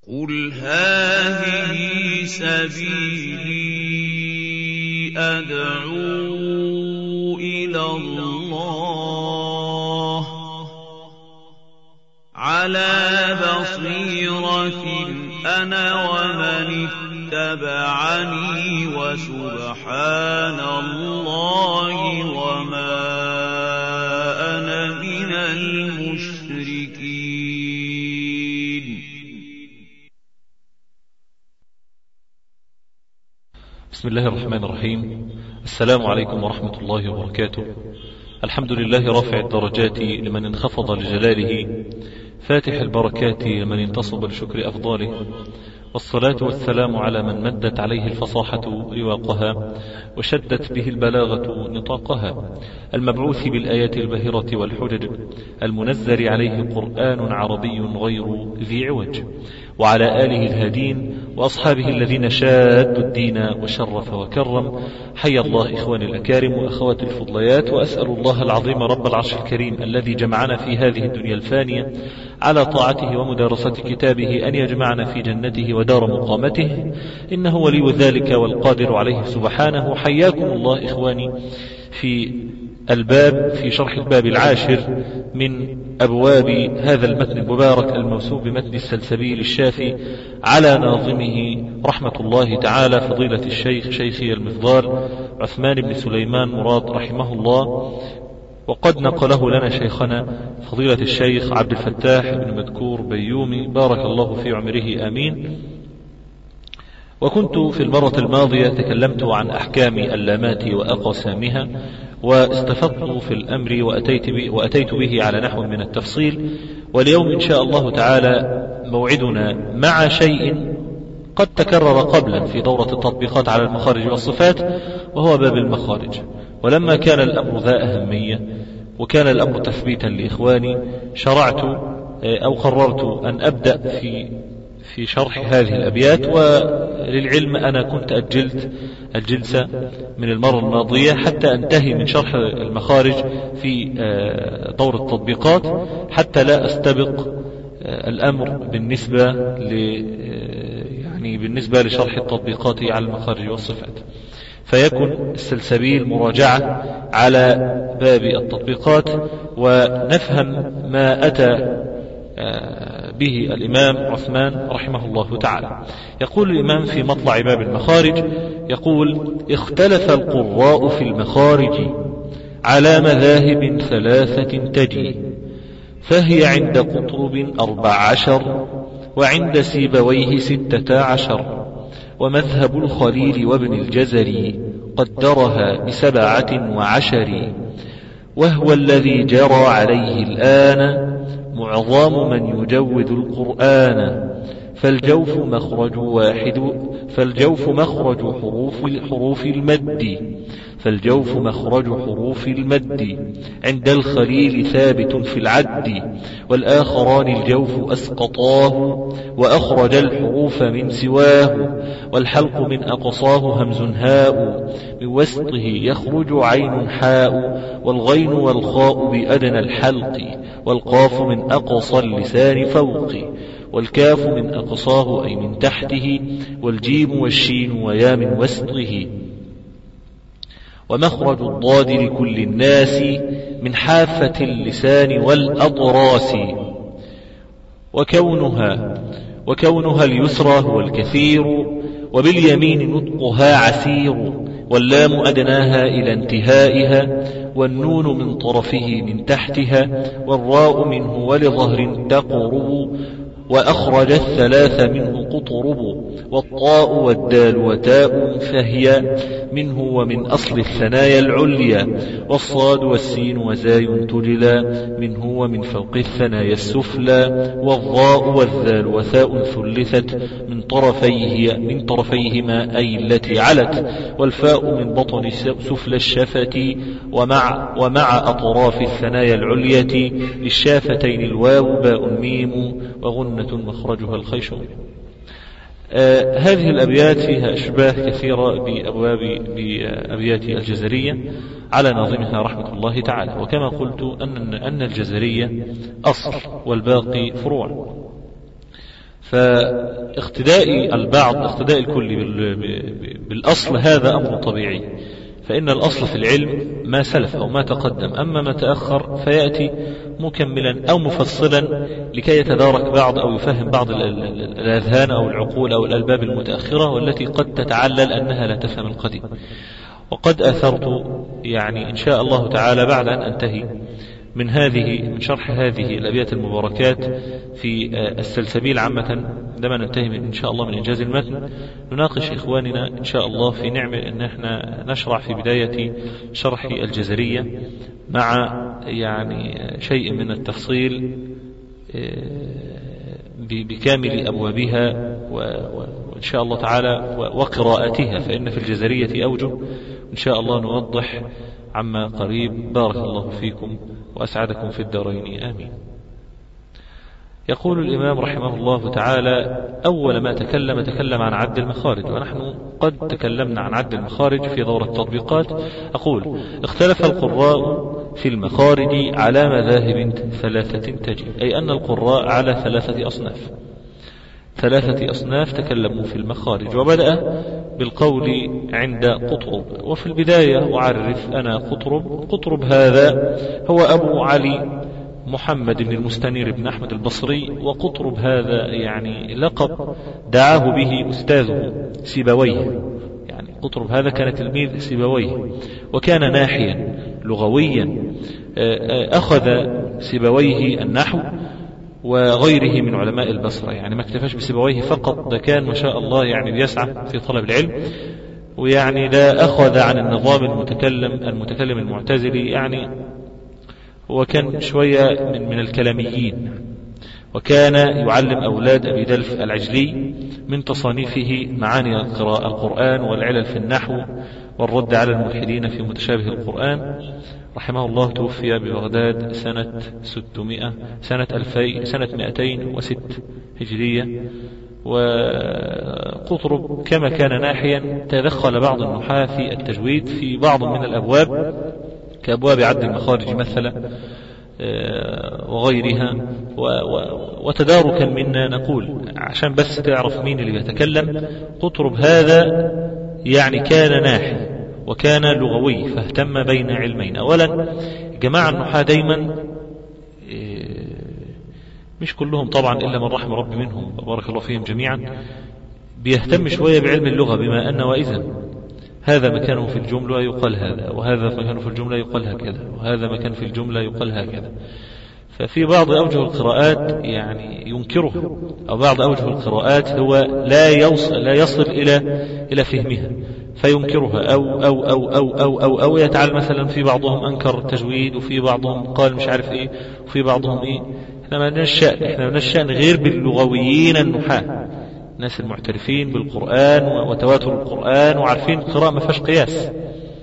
قل هذه سبيلي أدعو إلى الله على بصيرة أنا ومن اتبعني وسبحان الله وما أنا من المشركين بسم الله الرحمن الرحيم السلام عليكم ورحمة الله وبركاته الحمد لله رافع الدرجات لمن انخفض لجلاله فاتح البركات لمن انتصب لشكر أفضاله والصلاة والسلام على من مدت عليه الفصاحة رواقها وشدت به البلاغة نطاقها المبعوث بالآيات الباهرة والحجج المنزل عليه قرآن عربي غير ذي عوج وعلى آله الهادين وأصحابه الذين شادوا الدين وشرف وكرم حيا الله إخواني الأكارم وأخواتي الفضليات وأسأل الله العظيم رب العرش الكريم الذي جمعنا في هذه الدنيا الفانية على طاعته ومدارسة كتابه أن يجمعنا في جنته ودار مقامته إنه ولي ذلك والقادر عليه سبحانه حياكم الله إخواني في الباب في شرح الباب العاشر من أبواب هذا المتن المبارك الموسوم بمتن السلسبيل الشافي على ناظمه رحمة الله تعالى فضيلة الشيخ شيخي المفضال عثمان بن سليمان مراد رحمه الله وقد نقله لنا شيخنا فضيلة الشيخ عبد الفتاح بن مذكور بيومي بارك الله في عمره آمين وكنت في المرة الماضية تكلمت عن أحكام اللامات وأقسامها واستفدت في الأمر وأتيت, به وأتيت به على نحو من التفصيل واليوم إن شاء الله تعالى موعدنا مع شيء قد تكرر قبلا في دورة التطبيقات على المخارج والصفات وهو باب المخارج ولما كان الأمر ذا أهمية وكان الأمر تثبيتا لإخواني شرعت أو قررت أن أبدأ في في شرح هذه الأبيات وللعلم أنا كنت أجلت الجلسة من المرة الماضية حتى أنتهي من شرح المخارج في دور التطبيقات حتى لا أستبق الأمر بالنسبة ل يعني بالنسبة لشرح التطبيقات على المخارج والصفات فيكن السلسبيل مراجعة على باب التطبيقات ونفهم ما أتى به الإمام عثمان رحمه الله تعالى يقول الإمام في مطلع باب المخارج يقول اختلف القراء في المخارج على مذاهب ثلاثة تجي فهي عند قطرب أربع عشر وعند سيبويه ستة عشر ومذهب الخليل وابن الجزري قدرها بسبعة وعشر وهو الذي جرى عليه الآن معظم من يجود القرآن فالجوف مخرج واحد فالجوف مخرج حروف حروف المد فالجوف مخرج حروف المد عند الخليل ثابت في العد والآخران الجوف أسقطاه وأخرج الحروف من سواه والحلق من أقصاه همز هاء من وسطه يخرج عين حاء والغين والخاء بأدنى الحلق والقاف من أقصى اللسان فوق والكاف من أقصاه أي من تحته والجيم والشين ويا من وسطه ومخرج الضاد لكل الناس من حافة اللسان والأضراس وكونها وكونها اليسرى هو الكثير وباليمين نطقها عسير واللام أدناها إلى انتهائها والنون من طرفه من تحتها والراء منه ولظهر تقرب وأخرج الثلاث منه قطرب والطاء والدال وتاء فهي منه ومن أصل الثنايا العليا والصاد والسين وزاي تجلى منه ومن فوق الثنايا السفلى والضاء والذال وثاء ثلثت من طرفيه من طرفيهما أي التي علت والفاء من بطن سفلى الشفة ومع ومع أطراف الثنايا العلية للشافتين الواو باء ميم وغنة مخرجها الخيشوم آه هذه الأبيات فيها أشباه كثيرة بأبواب بأبيات الجزرية على ناظمها رحمة الله تعالى وكما قلت أن أن الجزرية أصل والباقي فروع فاقتداء البعض اقتداء الكل بالأصل هذا أمر طبيعي فإن الأصل في العلم ما سلف أو ما تقدم أما ما تأخر فيأتي مكملا أو مفصلا لكي يتدارك بعض أو يفهم بعض الأذهان أو العقول أو الألباب المتأخرة والتي قد تتعلل أنها لا تفهم القديم وقد أثرت يعني إن شاء الله تعالى بعد أن أنتهي من هذه من شرح هذه الأبيات المباركات في السلسبيل عامة عندما ننتهي من إن شاء الله من إنجاز المتن نناقش إخواننا إن شاء الله في نعمة أن احنا نشرع في بداية شرح الجزرية مع يعني شيء من التفصيل بكامل أبوابها وإن شاء الله تعالى وقراءتها فإن في الجزرية أوجه إن شاء الله نوضح عما قريب بارك الله فيكم وأسعدكم في الدارين آمين يقول الإمام رحمه الله تعالى أول ما تكلم تكلم عن عد المخارج ونحن قد تكلمنا عن عد المخارج في دورة التطبيقات أقول اختلف القراء في المخارج على مذاهب ثلاثة تجي أي أن القراء على ثلاثة أصناف ثلاثة أصناف تكلموا في المخارج وبدأ بالقول عند قطرب وفي البداية أعرف أنا قطرب قطرب هذا هو أبو علي محمد بن المستنير بن أحمد البصري وقطرب هذا يعني لقب دعاه به أستاذه سيبويه يعني قطرب هذا كان تلميذ سيبويه وكان ناحيا لغويا أخذ سيبويه النحو وغيره من علماء البصرة يعني ما اكتفاش بسيبويه فقط ده كان ما شاء الله يعني بيسعى في طلب العلم ويعني لا أخذ عن النظام المتكلم المتكلم المعتزلي يعني هو كان شوية من, من الكلاميين وكان يعلم أولاد أبي دلف العجلي من تصانيفه معاني القراءة القرآن والعلل في النحو والرد على الملحدين في متشابه القرآن رحمه الله توفي ببغداد سنة 600 سنة 2000 سنة 206 هجرية وقطرب كما كان ناحيا تدخل بعض النحاة في التجويد في بعض من الأبواب كأبواب عد المخارج مثلا وغيرها وتداركا منا نقول عشان بس تعرف مين اللي يتكلم قطرب هذا يعني كان ناحي وكان لغوي فاهتم بين علمين أولا جماعة النحاة دايما مش كلهم طبعا إلا من رحم ربي منهم بارك الله فيهم جميعا بيهتم شوية بعلم اللغة بما أن وإذا هذا مكانه في الجملة يقال هذا وهذا مكانه في الجملة يقال هكذا وهذا مكان في الجملة يقال هكذا ففي بعض أوجه القراءات يعني ينكره أو بعض أوجه القراءات هو لا يوصل, لا يصل إلى إلى فهمها فينكرها أو أو أو أو أو أو, أو يتعال مثلا في بعضهم أنكر التجويد وفي بعضهم قال مش عارف إيه وفي بعضهم إيه احنا ما لناش شأن احنا ما لناش شأن غير باللغويين النحاة الناس المعترفين بالقرآن وتواتر القرآن وعارفين القراءة ما فيهاش قياس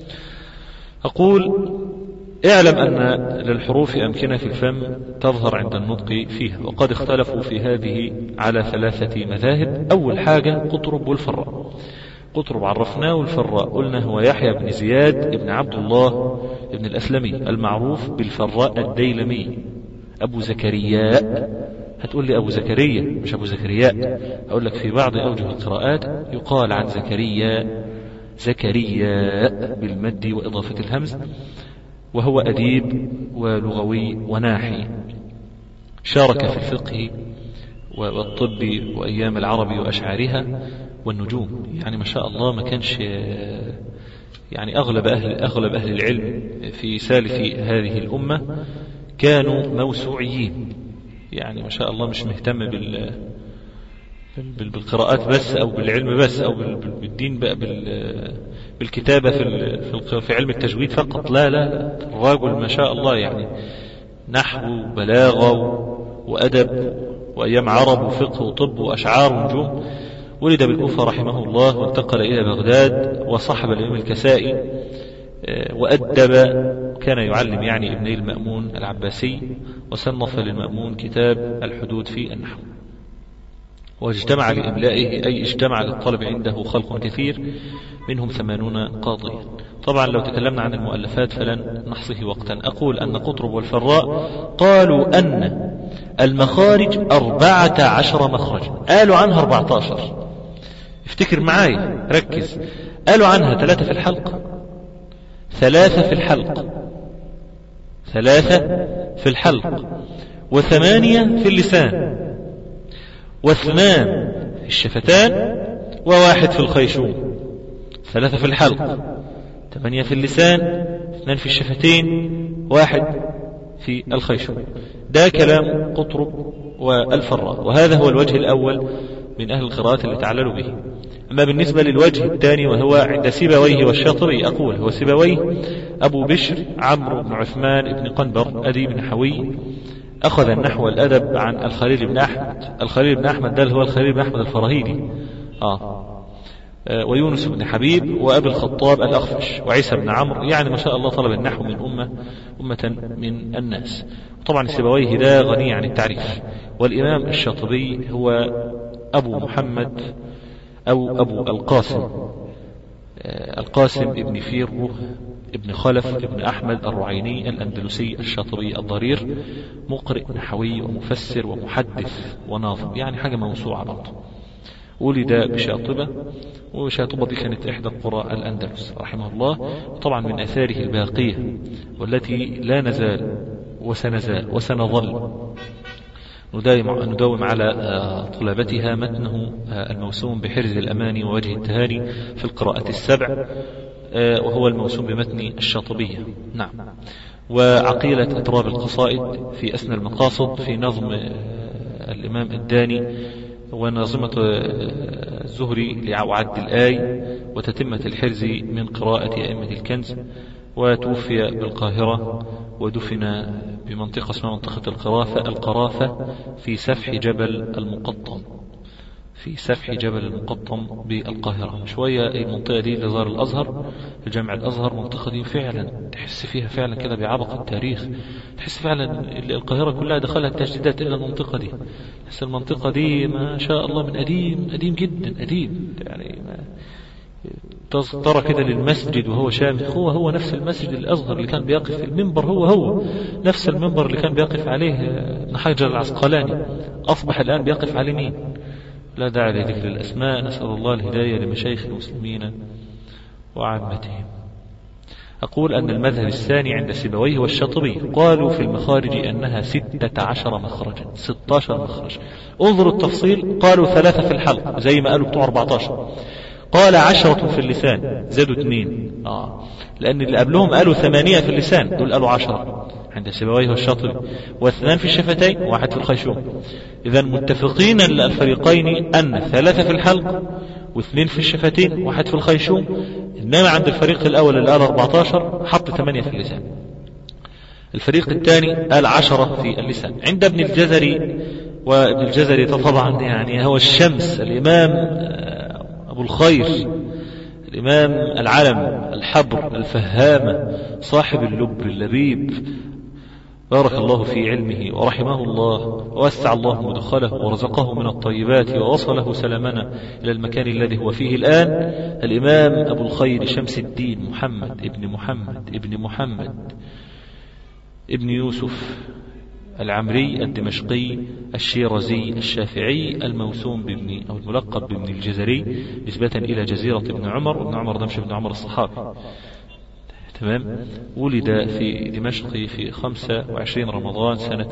أقول اعلم أن للحروف أمكنة في الفم تظهر عند النطق فيها وقد اختلفوا في هذه على ثلاثة مذاهب أول حاجة قطرب والفراء قطرب عرفناه والفراء قلنا هو يحيى بن زياد بن عبد الله بن الأسلمي المعروف بالفراء الديلمي أبو زكرياء هتقول لي أبو زكريا مش أبو زكرياء أقول لك في بعض أوجه القراءات يقال عن زكريا زكريا بالمد وإضافة الهمز وهو أديب ولغوي وناحي شارك في الفقه والطب وأيام العرب وأشعارها والنجوم يعني ما شاء الله ما كانش يعني أغلب أهل, أغلب أهل العلم في سالف هذه الأمة كانوا موسوعيين يعني ما شاء الله مش مهتم بال بالقراءات بس او بالعلم بس او بالدين بقى بالكتابه في في علم التجويد فقط لا لا الراجل ما شاء الله يعني نحو وبلاغه وادب وايام عرب وفقه وطب واشعار ونجوم ولد بالكوفه رحمه الله وانتقل الى بغداد وصحب الامام الكسائي وأدب كان يعلم يعني ابني المأمون العباسي وصنف للمأمون كتاب الحدود في النحو واجتمع لإملائه أي اجتمع للطلب عنده خلق كثير منهم ثمانون قاضيا طبعا لو تكلمنا عن المؤلفات فلن نحصيه وقتا أقول أن قطرب والفراء قالوا أن المخارج أربعة عشر مخرجا قالوا عنها أربعة عشر افتكر معاي ركز قالوا عنها ثلاثة في الحلق ثلاثة في الحلق ثلاثة في الحلق وثمانية في اللسان واثنان في الشفتان وواحد في الخيشوم ثلاثة في الحلق ثمانية في اللسان اثنان في الشفتين واحد في الخيشوم ده كلام قطرب والفراء وهذا هو الوجه الأول من أهل القراءات اللي تعللوا به أما بالنسبة للوجه الثاني وهو عند سيبويه والشاطبي أقول هو سيبويه أبو بشر عمرو بن عثمان بن قنبر أدي بن حوي أخذ النحو والأدب عن الخليل بن أحمد الخليل بن أحمد ده هو الخليل بن أحمد الفراهيدي آه. آه ويونس بن حبيب وأبي الخطاب الأخفش وعيسى بن عمرو يعني ما شاء الله طلب النحو من أمة أمة من الناس طبعا سيبويه ده غني عن التعريف والإمام الشاطبي هو أبو محمد أو أبو القاسم القاسم ابن فيرو ابن خلف ابن أحمد الرعيني الأندلسي الشاطبي الضرير مقرئ نحوي ومفسر ومحدث وناظم يعني حاجة موسوعة برضه ولد بشاطبة وشاطبة دي كانت إحدى قرى الأندلس رحمه الله وطبعا من أثاره الباقية والتي لا نزال وسنزال وسنظل نداوم على طلبتها متنه الموسوم بحرز الأماني ووجه التهاني في القراءة السبع وهو الموسوم بمتن الشاطبية نعم وعقيلة إطراب القصائد في أسنى المقاصد في نظم الإمام الداني ونظمة الزهري لعد الآي وتتمة الحرز من قراءة أئمة الكنز وتوفي بالقاهرة ودفن بمنطقة اسمها منطقة القرافة القرافة في سفح جبل المقطم في سفح جبل المقطم بالقاهرة شوية المنطقة دي لزار الأزهر الجامع الأزهر منطقة دي فعلا تحس فيها فعلا كده بعبق التاريخ تحس فعلا القاهرة كلها دخلها التجديدات إلى المنطقة دي تحس المنطقة دي ما شاء الله من قديم قديم جدا قديم يعني ما ترى كده للمسجد وهو شامخ هو هو نفس المسجد الأصغر اللي كان بيقف في المنبر هو هو نفس المنبر اللي كان بيقف عليه ابن حجر العسقلاني أصبح الآن بيقف عليه مين لا داعي لذكر الأسماء نسأل الله الهداية لمشايخ المسلمين وعامتهم أقول أن المذهب الثاني عند سيبويه والشاطبي قالوا في المخارج أنها ستة عشر مخرجا ستاشر مخرج انظروا التفصيل قالوا ثلاثة في الحلق زي ما قالوا بتوع 14 قال عشرة في اللسان زادوا اثنين آه. لأن اللي قبلهم قالوا ثمانية في اللسان دول قالوا عشرة عند سيبويه والشاطبي واثنان في الشفتين واحد في الخيشوم إذا متفقين الفريقين أن ثلاثة في الحلق واثنين في الشفتين واحد في الخيشوم إنما عند الفريق الأول اللي قال 14 حط ثمانية في اللسان الفريق الثاني قال عشرة في اللسان عند ابن الجزري وابن الجزري طبعا يعني هو الشمس الإمام أبو الخير الإمام العلم الحبر الفهامة صاحب اللب اللبيب بارك الله في علمه ورحمه الله ووسع الله مدخله ورزقه من الطيبات ووصله سلامنا إلى المكان الذي هو فيه الآن الإمام أبو الخير شمس الدين محمد ابن محمد ابن محمد ابن يوسف العمري الدمشقي الشيرزي الشافعي الموسوم بابن أو الملقب بابن الجزري نسبة إلى جزيرة ابن عمر ابن عمر دمش ابن عمر الصحابي تمام ولد في دمشق في 25 رمضان سنة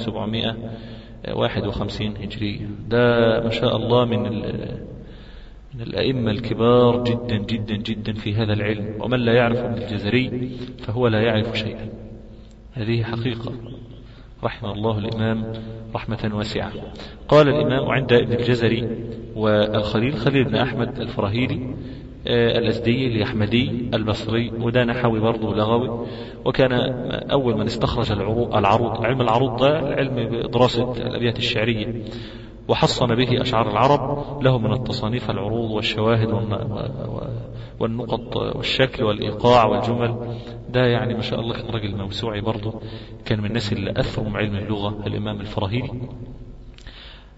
751 هجرية ده ما شاء الله من من الأئمة الكبار جدا جدا جدا في هذا العلم ومن لا يعرف ابن الجزري فهو لا يعرف شيئا هذه حقيقة رحم الله الإمام رحمة واسعة قال الإمام عند ابن الجزري والخليل خليل بن أحمد الفراهيدي الأزدي اليحمدي البصري وده نحوي برضه لغوي وكان أول من استخرج العروض, العروض علم العروض ده علم بدراسة الأبيات الشعرية وحصن به أشعار العرب له من التصانيف العروض والشواهد والنقط والشكل والإيقاع والجمل ده يعني ما شاء الله كان راجل موسوعي برضه كان من الناس اللي أثروا علم اللغة الإمام الفراهيدي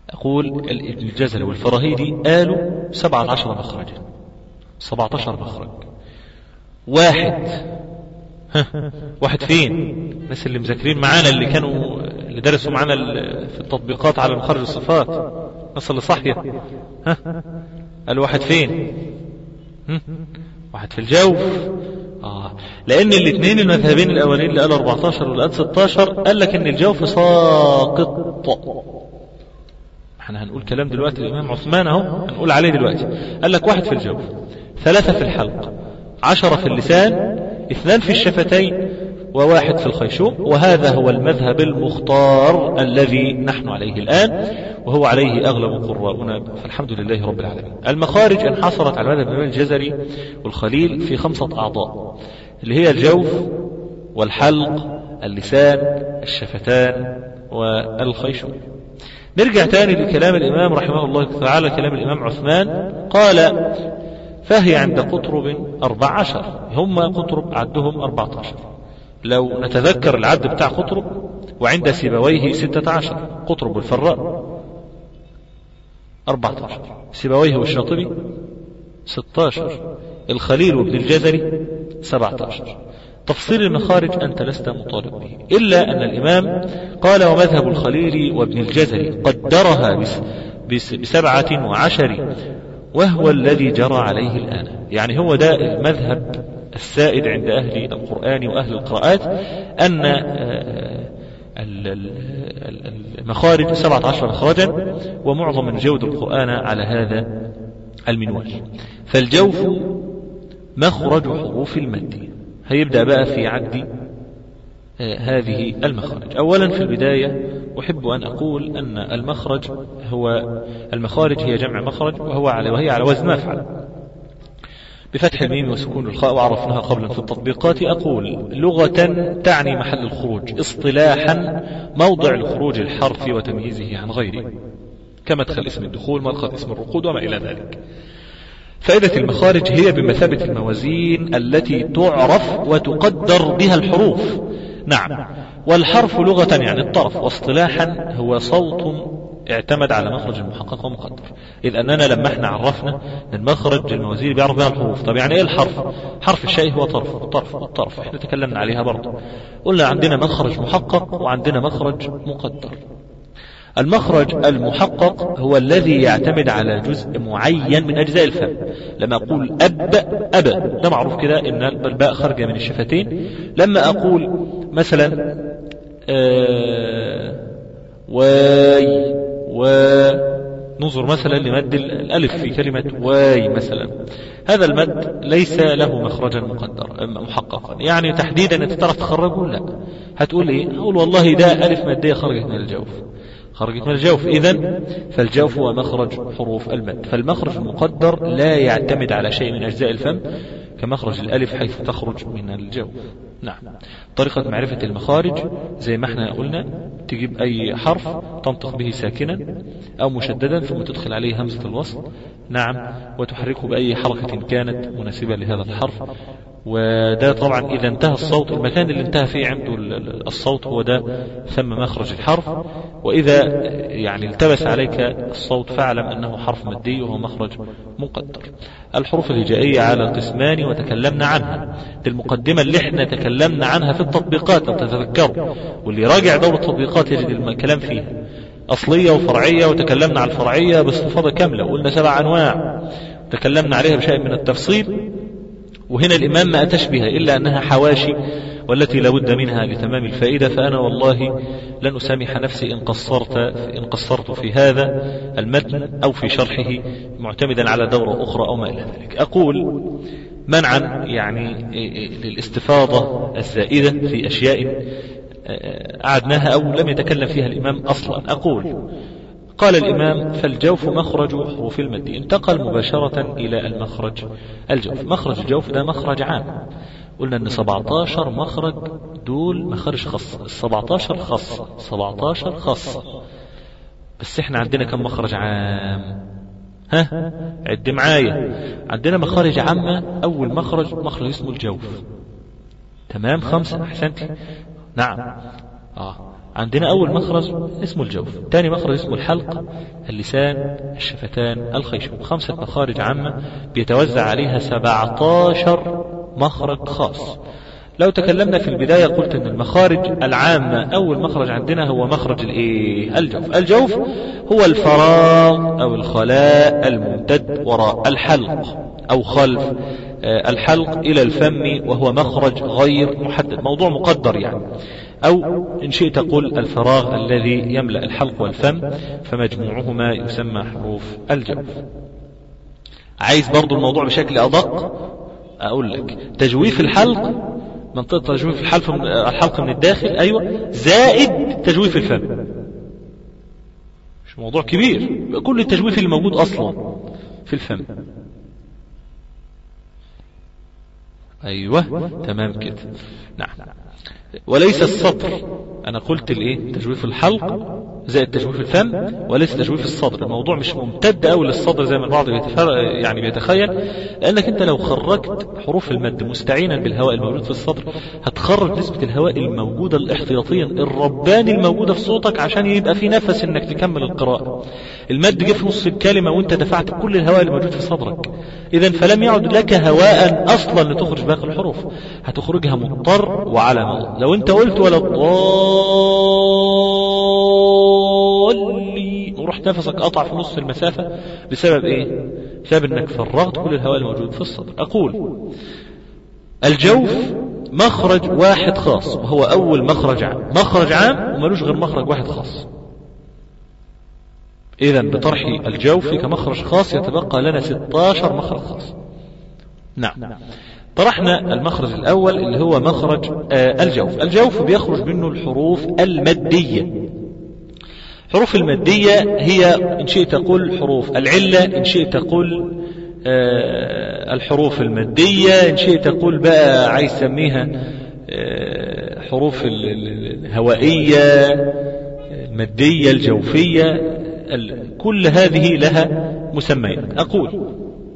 أقول ابن الجزري والفراهيدي قالوا سبعة عشر مخرجا سبعة عشر مخرج واحد ها واحد فين الناس اللي مذاكرين معانا اللي كانوا اللي درسوا معانا في التطبيقات على مخرج الصفات الناس اللي صاحية ها قال واحد فين هم؟ واحد في الجوف آه. لأن الاثنين المذهبين الأولين اللي قالوا 14 واللي قال 16 قال لك إن الجوف ساقط احنا هنقول كلام دلوقتي الإمام عثمان أهو هنقول عليه دلوقتي قال لك واحد في الجوف ثلاثة في الحلق عشرة في اللسان اثنان في الشفتين وواحد في الخيشوم وهذا هو المذهب المختار الذي نحن عليه الآن وهو عليه أغلب قراؤنا فالحمد لله رب العالمين المخارج انحصرت على مذهب الإمام الجزري والخليل في خمسة أعضاء اللي هي الجوف والحلق اللسان الشفتان والخيشوم نرجع تاني لكلام الإمام رحمه الله تعالى كلام الإمام عثمان قال فهي عند قطرب أربع عشر هم قطرب عدهم أربعة عشر لو نتذكر العد بتاع قطرب وعند سيبويه ستة عشر قطرب الفراء أربعة عشر سيبويه والشاطبي ستاشر الخليل وابن الجزري سبعة عشر تفصيل المخارج أنت لست مطالب به إلا أن الإمام قال ومذهب الخليل وابن الجزري قدرها بس بس بسبعة وعشر وهو الذي جرى عليه الآن يعني هو ده المذهب السائد عند أهل القرآن وأهل القراءات أن المخارج سبعة عشر مخرجا ومعظم من جود القرآن على هذا المنوال فالجوف مخرج حروف المد هيبدأ بقى في عد هذه المخارج أولا في البداية أحب أن أقول أن المخرج هو المخارج هي جمع مخرج وهو على وهي على وزن مفعل بفتح الميم وسكون الخاء وعرفناها قبلا في التطبيقات أقول لغة تعني محل الخروج اصطلاحا موضع الخروج الحرف وتمييزه عن غيره كمدخل اسم الدخول مدخل اسم الرقود وما إلى ذلك فائدة المخارج هي بمثابة الموازين التي تعرف وتقدر بها الحروف نعم والحرف لغة يعني الطرف واصطلاحا هو صوت اعتمد على مخرج المحقق ومقدر إذ أننا لما احنا عرفنا أن مخرج الموازين بيعرف بها الحروف طب يعني إيه الحرف حرف الشيء هو طرف الطرف الطرف احنا تكلمنا عليها برضه قلنا عندنا مخرج محقق وعندنا مخرج مقدر المخرج المحقق هو الذي يعتمد على جزء معين من أجزاء الفم لما أقول أب أب ده معروف كده إن الباء خارجة من الشفتين لما أقول مثلا آه واي و ننظر مثلا لمد الألف في كلمة واي مثلا هذا المد ليس له مخرجا مقدر محققا يعني تحديدا انت تعرف تخرجه لا هتقول ايه اقول والله ده ألف مادية خرجت من الجوف خرجت من الجوف إذا فالجوف هو مخرج حروف المد فالمخرج المقدر لا يعتمد على شيء من أجزاء الفم كمخرج الألف حيث تخرج من الجوف نعم طريقة معرفة المخارج زي ما احنا قلنا تجيب أي حرف تنطق به ساكنا أو مشددا ثم تدخل عليه همزة الوصل نعم وتحركه بأي حركة كانت مناسبة لهذا الحرف وده طبعا إذا انتهى الصوت المكان اللي انتهى فيه عنده الصوت هو ده ثم مخرج الحرف وإذا يعني التبس عليك الصوت فاعلم أنه حرف مادي وهو مخرج مقدر الحروف الهجائية على قسمان وتكلمنا عنها دي المقدمة اللي احنا تكلمنا عنها في التطبيقات لو تتذكروا واللي راجع دور التطبيقات يجد الكلام فيها أصلية وفرعية وتكلمنا عن الفرعية باستفاضة كاملة وقلنا سبع أنواع تكلمنا عليها بشيء من التفصيل وهنا الإمام ما أتش بها إلا أنها حواشي والتي لابد منها لتمام الفائدة فأنا والله لن أسامح نفسي إن قصرت إن قصرت في هذا المتن أو في شرحه معتمدا على دورة أخرى أو ما إلى ذلك أقول منعا يعني للاستفاضة الزائدة في أشياء أعدناها أو لم يتكلم فيها الإمام أصلا أقول قال الإمام فالجوف مخرج حروف المد انتقل مباشرة إلى المخرج الجوف مخرج الجوف ده مخرج عام قلنا ان 17 مخرج دول مخارج خاصة ال 17 خاصة 17 خاصة بس احنا عندنا كم مخرج عام ها عد معايا عندنا مخارج عامة أول مخرج مخرج اسمه الجوف تمام خمسة أحسنتي نعم آه عندنا أول مخرج اسمه الجوف ثاني مخرج اسمه الحلق اللسان الشفتان الخيشوم خمسة مخارج عامة بيتوزع عليها 17 مخرج خاص لو تكلمنا في البداية قلت أن المخارج العامة أول مخرج عندنا هو مخرج الإيه؟ الجوف الجوف هو الفراغ أو الخلاء الممتد وراء الحلق أو خلف الحلق إلى الفم وهو مخرج غير محدد موضوع مقدر يعني أو إن شئت قل الفراغ الذي يملأ الحلق والفم فمجموعهما يسمى حروف الجوف عايز برضو الموضوع بشكل أدق أقول لك تجويف الحلق منطقة تجويف الحلق من الحلق من الداخل أيوة زائد تجويف الفم مش موضوع كبير كل التجويف اللي موجود أصلا في الفم أيوة تمام كده نعم وليس السطر أنا قلت الإيه تجويف الحلق زائد تجويف الفم وليس تجويف الصدر الموضوع مش ممتد أوي للصدر زي ما البعض يعني بيتخيل لأنك أنت لو خرجت حروف المد مستعينا بالهواء الموجود في الصدر هتخرج نسبة الهواء الموجودة الاحتياطيا الرباني الموجودة في صوتك عشان يبقى في نفس انك تكمل القراءة المد جه في نص الكلمة وانت دفعت كل الهواء الموجود في صدرك اذا فلم يعد لك هواء اصلا لتخرج باقي الحروف هتخرجها مضطر وعلى مضى لو انت قلت ولا الضالين ورحت نفسك قطع في نص المسافة بسبب ايه بسبب انك فرغت كل الهواء الموجود في الصدر اقول الجوف مخرج واحد خاص وهو اول مخرج عام مخرج عام وملوش غير مخرج واحد خاص اذا بطرح الجوف كمخرج خاص يتبقى لنا 16 مخرج خاص نعم طرحنا المخرج الأول اللي هو مخرج آه الجوف الجوف بيخرج منه الحروف المادية حروف المادية هي إن شئت تقول حروف العلة إن شئت تقول آه الحروف المادية إن شئت تقول بقى عايز تسميها آه حروف الهوائية المادية الجوفية كل هذه لها مسميات أقول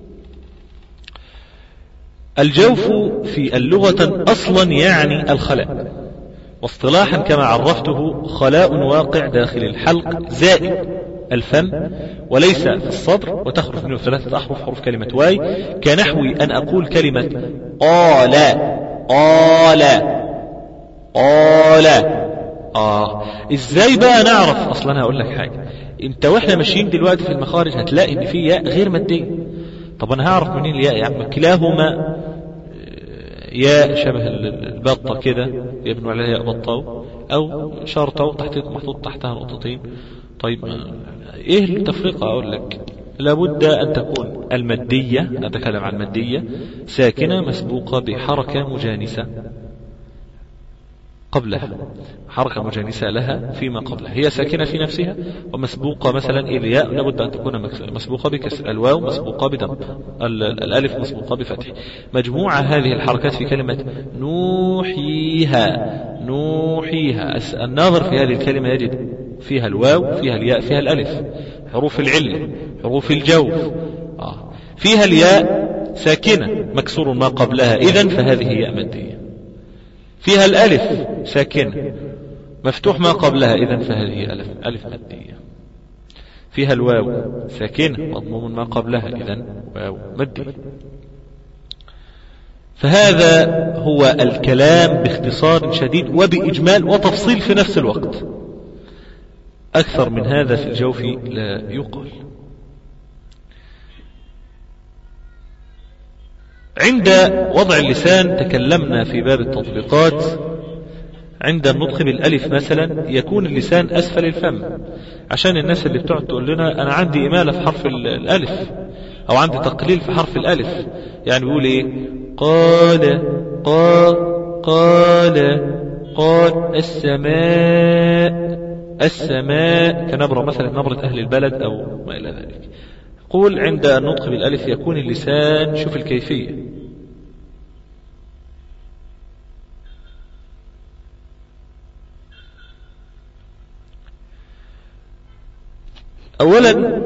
الجوف في اللغة أصلا يعني الخلاء واصطلاحا كما عرفته خلاء واقع داخل الحلق زائد الفم وليس في الصدر وتخرج منه ثلاثة أحرف حروف كلمة واي كنحو أن أقول كلمة قال قال قال آه إزاي بقى نعرف أصلا هقول لك حاجة أنت وإحنا ماشيين دلوقتي في المخارج هتلاقي إن في ياء غير مادية طب أنا هعرف منين الياء يا عم كلاهما ياء شبه البطة كده يبنوا عليها ياء بطة أو شرطة تحت محطوط تحتها نقطتين طيب إيه التفرقة أقول لك لابد أن تكون المادية نتكلم عن المادية ساكنة مسبوقة بحركة مجانسة قبلها حركة مجانسة لها فيما قبلها هي ساكنة في نفسها ومسبوقة مثلا الياء لابد أن تكون مسبوقة بكسر الواو مسبوقة بدم الألف مسبوقة بفتح مجموعة هذه الحركات في كلمة نوحيها نوحيها الناظر في هذه الكلمة يجد فيها الواو فيها الياء فيها الألف حروف العلة حروف الجوف آه. فيها الياء ساكنة مكسور ما قبلها إذن فهذه ياء مادية فيها الألف ساكنة مفتوح ما قبلها إذا فهذه ألف, ألف مادية فيها الواو ساكنة مضموم ما قبلها إذا واو مادية فهذا هو الكلام باختصار شديد وبإجمال وتفصيل في نفس الوقت أكثر من هذا في الجوف لا يقال عند وضع اللسان تكلمنا في باب التطبيقات عند النطق بالألف مثلا يكون اللسان أسفل الفم عشان الناس اللي بتقعد تقول لنا أنا عندي إمالة في حرف الألف أو عندي تقليل في حرف الألف يعني بيقول إيه قال قال قال قال السماء السماء كنبرة مثلا نبرة أهل البلد أو ما إلى ذلك قول عند النطق بالألف يكون اللسان شوف الكيفية أولا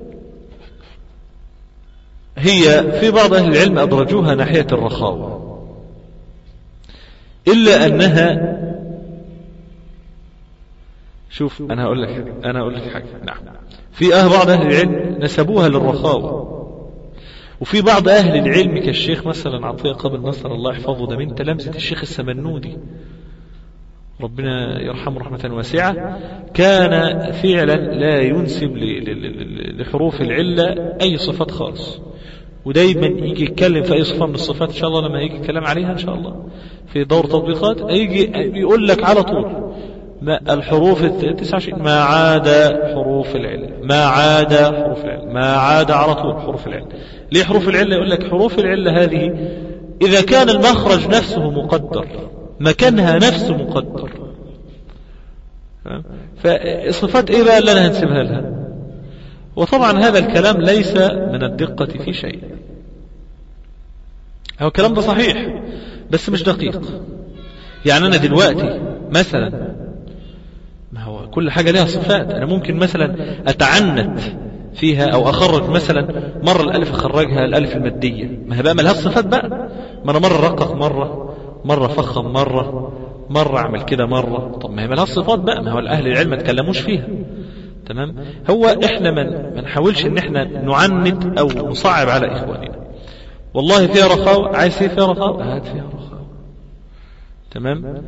هي في بعض أهل العلم أدرجوها ناحية الرخاوة إلا أنها شوف أنا أقول لك أنا أقول لك حاجة نعم في أهل بعض أهل العلم نسبوها للرخاوة وفي بعض أهل العلم كالشيخ مثلا عطية قبل نصر الله يحفظه ده من تلامذة الشيخ السمنودي ربنا يرحمه رحمة واسعة كان فعلا لا ينسب لحروف العلة أي صفات خالص ودايما يجي يتكلم في أي صفة من الصفات إن شاء الله لما يجي الكلام عليها إن شاء الله في دور تطبيقات يجي يقول لك على طول ما الحروف التسعة ما عاد حروف العلة ما عاد حروف العلة ما عاد على طول حروف العلة ليه حروف العلة يقول لك حروف العلة هذه إذا كان المخرج نفسه مقدر مكانها نفسه مقدر فصفات ايه بقى اللي انا هنسيبها لها وطبعا هذا الكلام ليس من الدقة في شيء هو الكلام ده صحيح بس مش دقيق يعني انا دلوقتي مثلا ما هو كل حاجة لها صفات انا ممكن مثلا اتعنت فيها او اخرج مثلا مرة الالف اخرجها الالف المادية ما هي بقى ملهاش صفات بقى ما انا مرة رقق مرة مرة فخم مرة مرة اعمل كده مرة طب ما هي ملهاش صفات بقى ما هو الاهل العلم ما تكلموش فيها تمام هو احنا من ما نحاولش ان احنا نعند او نصعب على اخواننا والله فيها رخاوة عايز ايه فيها رخاوة هات فيها رخاوة تمام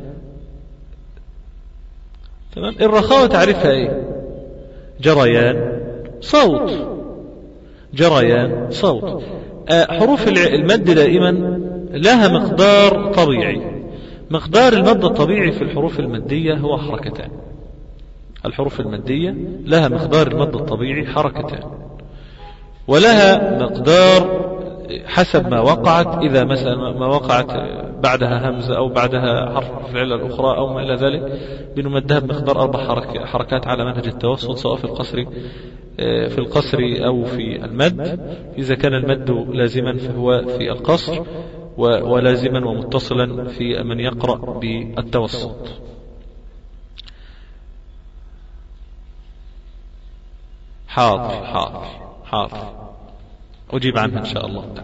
تمام الرخاوة تعرفها ايه جريان صوت جريان صوت آه حروف المد دائما لها مقدار طبيعي مقدار المد الطبيعي في الحروف المادية هو حركتان الحروف المادية لها مقدار المد الطبيعي حركتان ولها مقدار حسب ما وقعت إذا مثلا ما وقعت بعدها همزة أو بعدها حرف العلة الأخرى أو ما إلى ذلك بنمدها بمقدار أربع حركات على منهج التوسط سواء في القصر في القصر أو في المد إذا كان المد لازما فهو في القصر ولازما ومتصلا في من يقرأ بالتوسط حاضر حاضر حاضر أجيب عنها إن شاء الله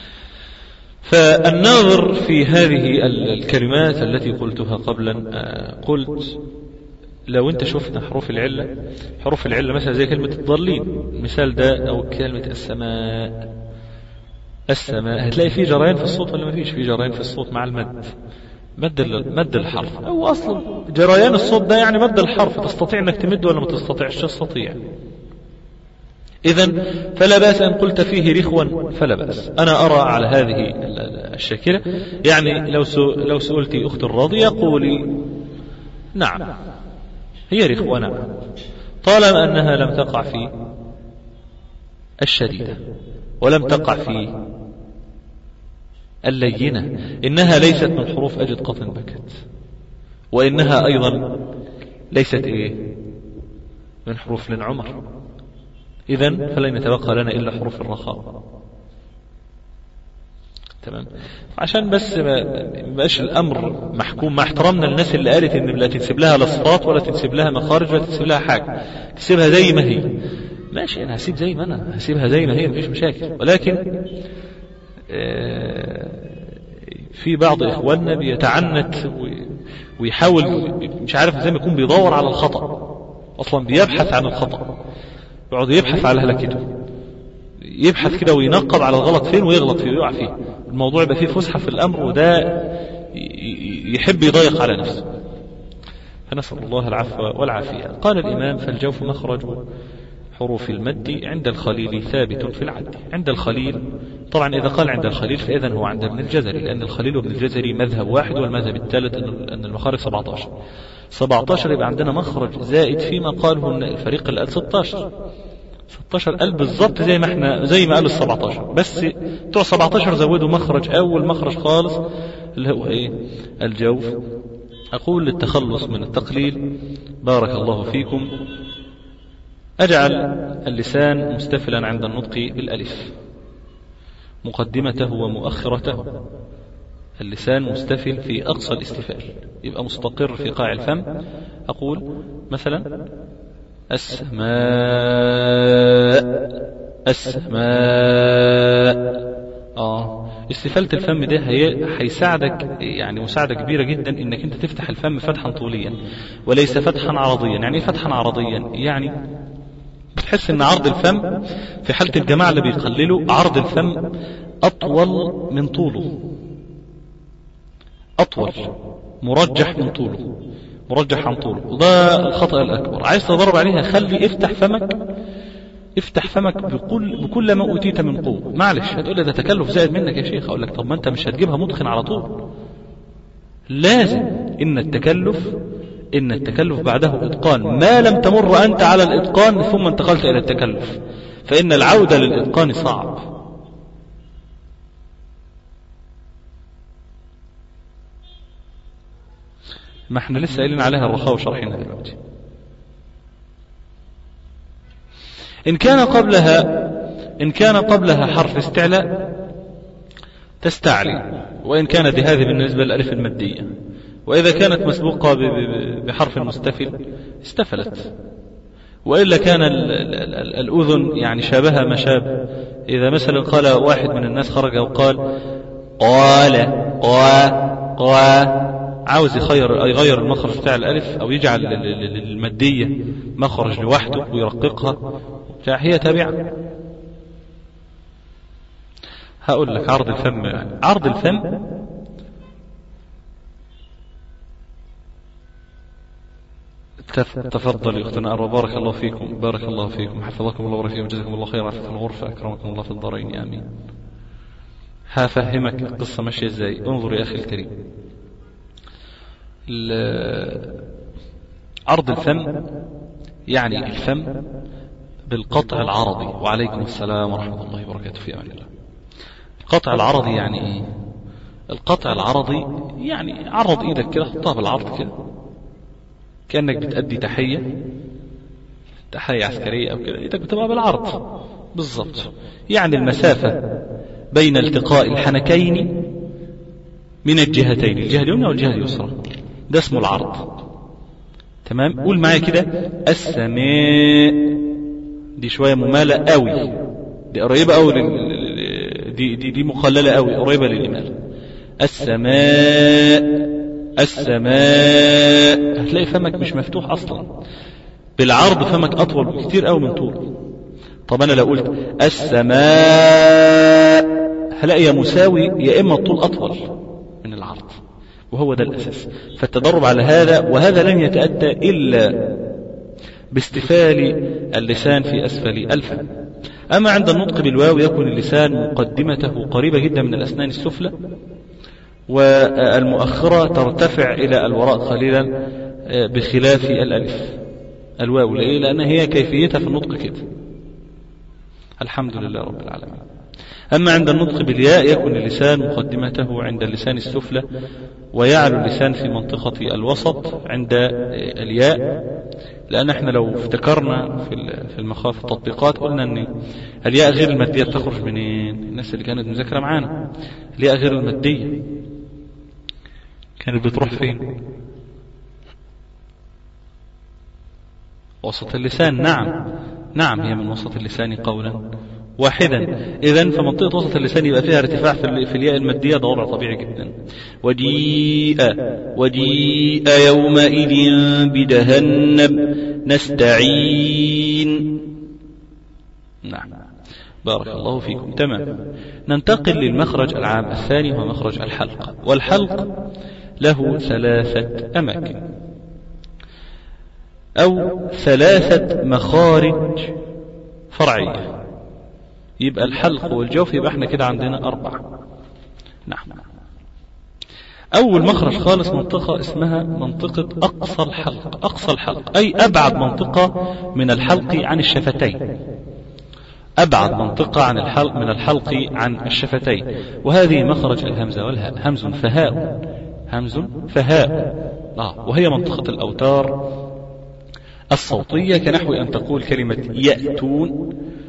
فالناظر في هذه الكلمات التي قلتها قبلا قلت لو انت شفنا حروف العلة حروف العلة مثلا زي كلمة الضالين مثال ده او كلمة السماء السماء هتلاقي فيه جريان في الصوت ولا ما فيش فيه جريان في الصوت مع المد مد مد الحرف هو اصلا جريان الصوت ده يعني مد الحرف تستطيع انك تمد ولا ما تستطيعش تستطيع إذا فلا بأس أن قلت فيه رخوا فلا بأس أنا أرى على هذه الشاكلة يعني لو لو سئلت أخت الراضية قولي نعم هي رخوة نعم طالما أنها لم تقع في الشديدة ولم تقع في اللينة إنها ليست من حروف أجد قط بكت وإنها أيضا ليست إيه من حروف لن عمر إذا فلن يتبقى لنا إلا حروف الرخاء تمام عشان بس ما بقاش الامر محكوم مع احترامنا للناس اللي قالت ان لا تنسب لها لا صفات ولا تنسب لها مخارج ولا تنسب لها حاجه تسيبها زي ما هي ماشي انا هسيب زي ما انا هسيبها زي ما هي مفيش مشاكل ولكن في بعض اخواننا بيتعنت ويحاول مش عارف زي ما يكون بيدور على الخطا اصلا بيبحث عن الخطا يقعد يبحث على هلكته يبحث كده وينقب على الغلط فين ويغلط فيه ويقع فيه الموضوع يبقى فيه فسحة في الأمر وده يحب يضيق على نفسه فنسأل الله العفو والعافية قال الإمام فالجوف مخرج حروف المد عند الخليل ثابت في العد عند الخليل طبعا إذا قال عند الخليل فإذا هو عند ابن الجزري لأن الخليل وابن الجزري مذهب واحد والمذهب الثالث أن المخارج 17 17 يبقى عندنا مخرج زائد فيما قاله الفريق اللي قال 16 16 قال بالظبط زي ما احنا زي ما قال ال 17 بس بتوع 17 زودوا مخرج اول مخرج خالص اللي هو ايه الجوف اقول للتخلص من التقليل بارك الله فيكم اجعل اللسان مستفلا عند النطق بالالف مقدمته ومؤخرته اللسان مستفل في اقصى الاستفال يبقى مستقر في قاع الفم اقول مثلا السماء السماء اه استفالة الفم ده هي هيساعدك يعني مساعدة كبيرة جدا انك انت تفتح الفم فتحا طوليا وليس فتحا عرضيا يعني ايه فتحا عرضيا يعني بتحس ان عرض الفم في حالة الجماعة اللي بيقللوا عرض الفم اطول من طوله اطول مرجح من طوله مرجح عن طوله وده الخطأ الأكبر عايز تضرب عليها خلي افتح فمك افتح فمك بكل بكل ما اوتيت من قوه معلش هتقول لي ده تكلف زائد منك يا شيخ اقول لك طب ما انت مش هتجيبها مدخن على طول لازم ان التكلف ان التكلف بعده اتقان ما لم تمر انت على الاتقان ثم انتقلت الى التكلف فان العوده للاتقان صعب ما احنا لسه قايلين عليها الرخاء وشرحينها دلوقتي إن كان قبلها إن كان قبلها حرف استعلاء تستعلي وإن كانت هذه بالنسبة للألف المادية وإذا كانت مسبوقة بحرف مستفل استفلت وإلا كان الأذن يعني شابها ما شاب إذا مثلا قال واحد من الناس خرج وقال قال قا قا عاوز يغير يغير المخرج بتاع الألف أو يجعل المادية مخرج لوحده ويرققها هي تابعة هقول لك عرض الفم يعني عرض الفم تفضل يا اختنا أروى بارك الله فيكم بارك الله فيكم حفظكم الله وفيكم جزاكم الله خيرا في الغرفة أكرمكم الله في الدارين آمين هفهمك القصة ماشية ازاي انظر يا أخي الكريم عرض الفم يعني الفم بالقطع العرضي وعليكم السلام ورحمة الله وبركاته في أمان الله القطع العرضي يعني إيه القطع العرضي يعني عرض إيدك كده حطها بالعرض كده كأنك بتأدي تحية تحية عسكرية أو كده إيدك بتبقى بالعرض بالضبط يعني المسافة بين التقاء الحنكين من الجهتين الجهة اليمنى والجهة اليسرى ده اسمه العرض تمام قول معايا كده السماء دي شوية ممالة قوي دي قريبة قوي دي, دي, دي مخللة قوي قريبة للإمالة السماء السماء هتلاقي فمك مش مفتوح أصلا بالعرض فمك أطول بكتير قوي من طول طب أنا لو قلت السماء هلاقي مساوي يا إما الطول أطول من العرض وهو ده الأساس فالتدرب على هذا وهذا لن يتأتى إلا باستفال اللسان في أسفل الفم أما عند النطق بالواو يكون اللسان مقدمته قريبة جدا من الأسنان السفلى والمؤخرة ترتفع إلى الوراء قليلا بخلاف الألف الواو لإيه؟ لأن هي كيفيتها في النطق كده الحمد لله رب العالمين أما عند النطق بالياء يكون اللسان مقدمته عند اللسان السفلى ويعلو اللسان في منطقة الوسط عند الياء لأن احنا لو افتكرنا في المخاف التطبيقات قلنا أن الياء غير المادية بتخرج منين؟ الناس اللي كانت مذاكرة معانا الياء غير المادية كانت بتروح فين؟ وسط اللسان نعم نعم هي من وسط اللسان قولا واحدا إذا فمنطقة وسط اللسان يبقى فيها ارتفاع في الياء المادية ده وضع طبيعي جدا وجيء وجيء يومئذ بجهنم نستعين نعم بارك الله فيكم تمام ننتقل للمخرج العام الثاني هو مخرج الحلق والحلق له ثلاثة أماكن أو ثلاثة مخارج فرعية يبقى الحلق والجوف يبقى احنا كده عندنا أربعة نعم أول مخرج خالص منطقة اسمها منطقة أقصى الحلق أقصى الحلق أي أبعد منطقة من الحلق عن الشفتين أبعد منطقة عن الحلق من الحلق عن الشفتين وهذه مخرج الهمزة والهاء همز فهاء همز فهاء آه وهي منطقة الأوتار الصوتية كنحو أن تقول كلمة يأتون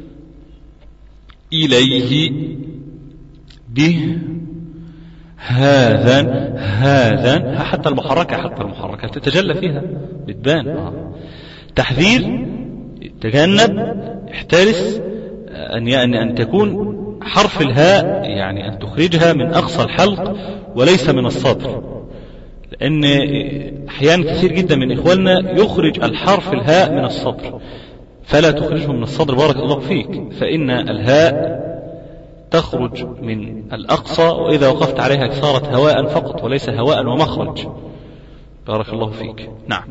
إليه به هذا هذا حتى المحركة حتى المحركة تتجلى فيها بتبان آه. تحذير تجنب احترس أن أن أن تكون حرف الهاء يعني أن تخرجها من أقصى الحلق وليس من الصدر لأن أحيانا كثير جدا من إخواننا يخرج الحرف الهاء من الصدر فلا تخرجه من الصدر بارك الله فيك فإن الهاء تخرج من الأقصى وإذا وقفت عليها صارت هواء فقط وليس هواء ومخرج بارك الله فيك نعم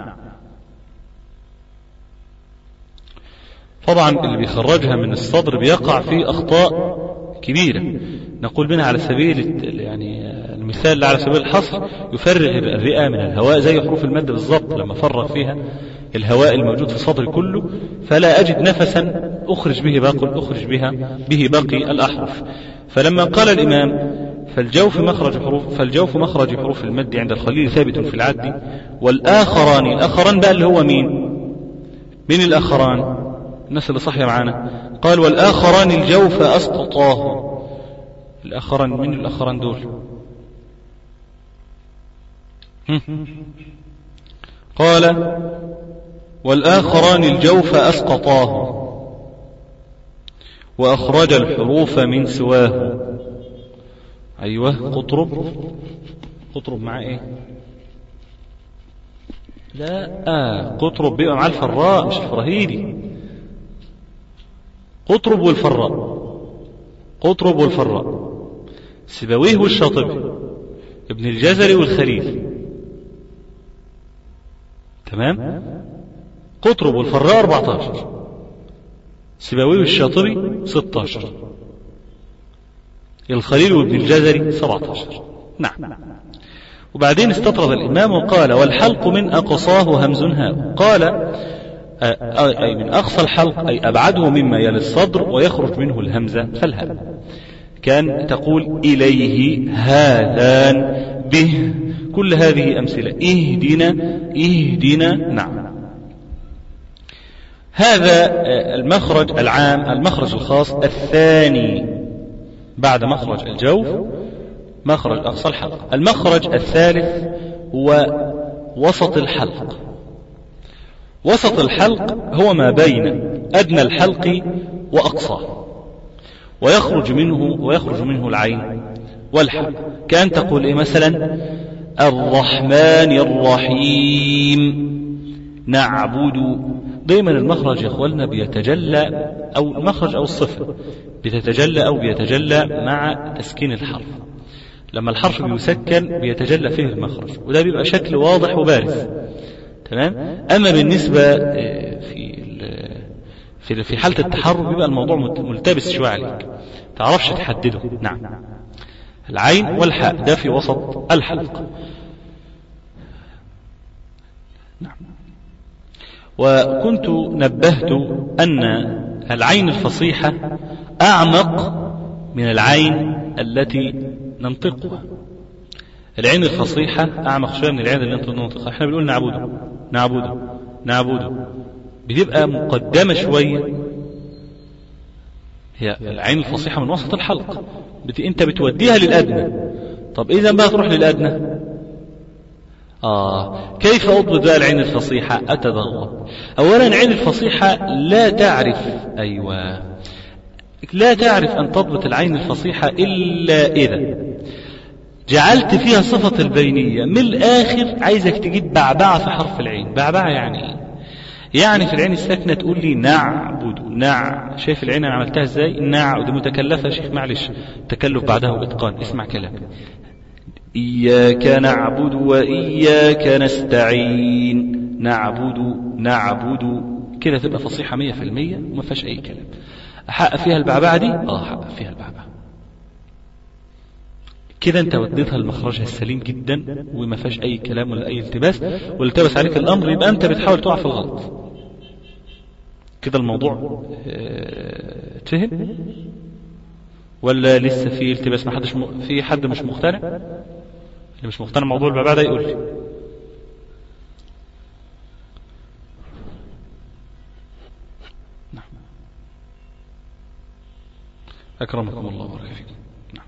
طبعا اللي بيخرجها من الصدر بيقع في أخطاء كبيرة نقول منها على سبيل يعني المثال على سبيل الحصر يفرغ الرئة من الهواء زي حروف المد بالضبط لما فرغ فيها الهواء الموجود في الصدر كله فلا أجد نفسا أخرج به باقي أخرج بها به باقي الأحرف فلما قال الإمام فالجوف مخرج حروف فالجوف مخرج حروف المد عند الخليل ثابت في العد والآخران الآخران بقى اللي هو مين؟ من الآخران؟ الناس اللي صحية معانا قال والآخران الجوف أسقطاه الآخران من الآخران دول؟ قال والآخران الجوف أسقطاه وأخرج الحروف من سواه أيوة قطرب قطرب مع إيه لا آه قطرب بيبقى مع الفراء مش الفراهيدي قطرب والفراء قطرب والفراء سبويه والشاطبي ابن الجزري والخليل تمام قطرب والفراء 14 سبوي والشاطبي 16 الخليل وابن الجزري 17 نعم وبعدين استطرد الإمام وقال والحلق من أقصاه همز هاء قال أي من أقصى الحلق أي أبعده مما يلي الصدر ويخرج منه الهمزة فالهاء كان تقول إليه هذان به كل هذه أمثلة اهدنا اهدنا نعم هذا المخرج العام المخرج الخاص الثاني بعد مخرج الجوف مخرج أقصى الحلق المخرج الثالث هو وسط الحلق وسط الحلق هو ما بين أدنى الحلق وأقصاه ويخرج منه ويخرج منه العين والحلق كأن تقول إيه مثلا الرحمن الرحيم نعبد دايما المخرج يا اخواننا بيتجلى او المخرج او الصفه بتتجلى او بيتجلى مع تسكين الحرف لما الحرف بيسكن بيتجلى فيه المخرج وده بيبقى شكل واضح وبارز تمام اما بالنسبه في في في حاله التحرك بيبقى الموضوع ملتبس شويه عليك تعرفش تحدده نعم العين والحاء ده في وسط الحلق نعم وكنت نبهت أن العين الفصيحة أعمق من العين التي ننطقها العين الفصيحة أعمق شوية من العين اللي ننطقها احنا بنقول نعبده نعبده نعبده بتبقى مقدمة شوية هي العين الفصيحة من وسط الحلق بت... انت بتوديها للأدنى طب إذا بقى تروح للأدنى آه كيف أضبط بقى العين الفصيحة أتضغط أولا العين الفصيحة لا تعرف أيوة لا تعرف أن تضبط العين الفصيحة إلا إذا جعلت فيها صفة البينية من الآخر عايزك تجيب بعبعة في حرف العين بعبعة يعني إيه يعني في العين الساكنة تقول لي نعبد نع شايف العين أنا عملتها إزاي نع ودي متكلفة يا شيخ معلش تكلف بعدها وإتقان اسمع كلام إياك نعبد وإياك نستعين نعبد نعبد كده تبقى فصيحة مية في المية وما فيهاش أي كلام أحقق فيها البعبعة دي آه أحقق فيها البعبعة كده انت وديتها لمخرجها السليم جدا وما فيهاش اي كلام ولا اي التباس والتبس عليك الامر يبقى انت بتحاول تقع في الغلط كده الموضوع اتفهم ولا لسه في التباس ما حدش م... في حد مش مقتنع اللي مش مقتنع موضوع البعبعة ده يقول لي نعم أكرمكم الله وبارك فيكم نعم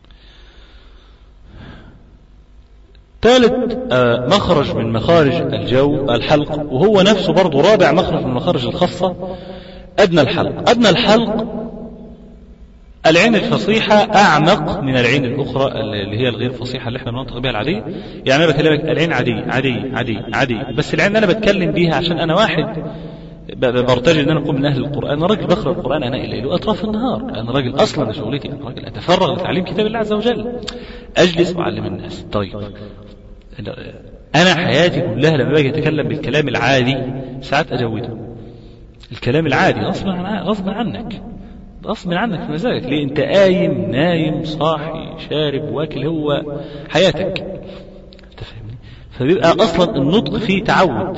ثالث مخرج من مخارج الجو الحلق وهو نفسه برضه رابع مخرج من المخارج الخاصة أدنى الحلق أدنى الحلق العين الفصيحة أعمق من العين الأخرى اللي هي الغير فصيحة اللي احنا بننطق بها العادية يعني أنا بكلمك العين عادي عادي عادي عادي بس العين اللي أنا بتكلم بيها عشان أنا واحد برتجي ان انا اكون من اهل القران انا راجل بقرا القران انا الليل واطراف النهار انا راجل اصلا شغلتي انا راجل اتفرغ لتعليم كتاب الله عز وجل اجلس واعلم الناس طيب انا حياتي كلها لما باجي اتكلم بالكلام العادي ساعات اجوده الكلام العادي غصبا عن غصبا عنك غصب عنك في مزاجك ليه انت قايم نايم صاحي شارب واكل هو حياتك انت فاهمني فبيبقى اصلا النطق فيه تعود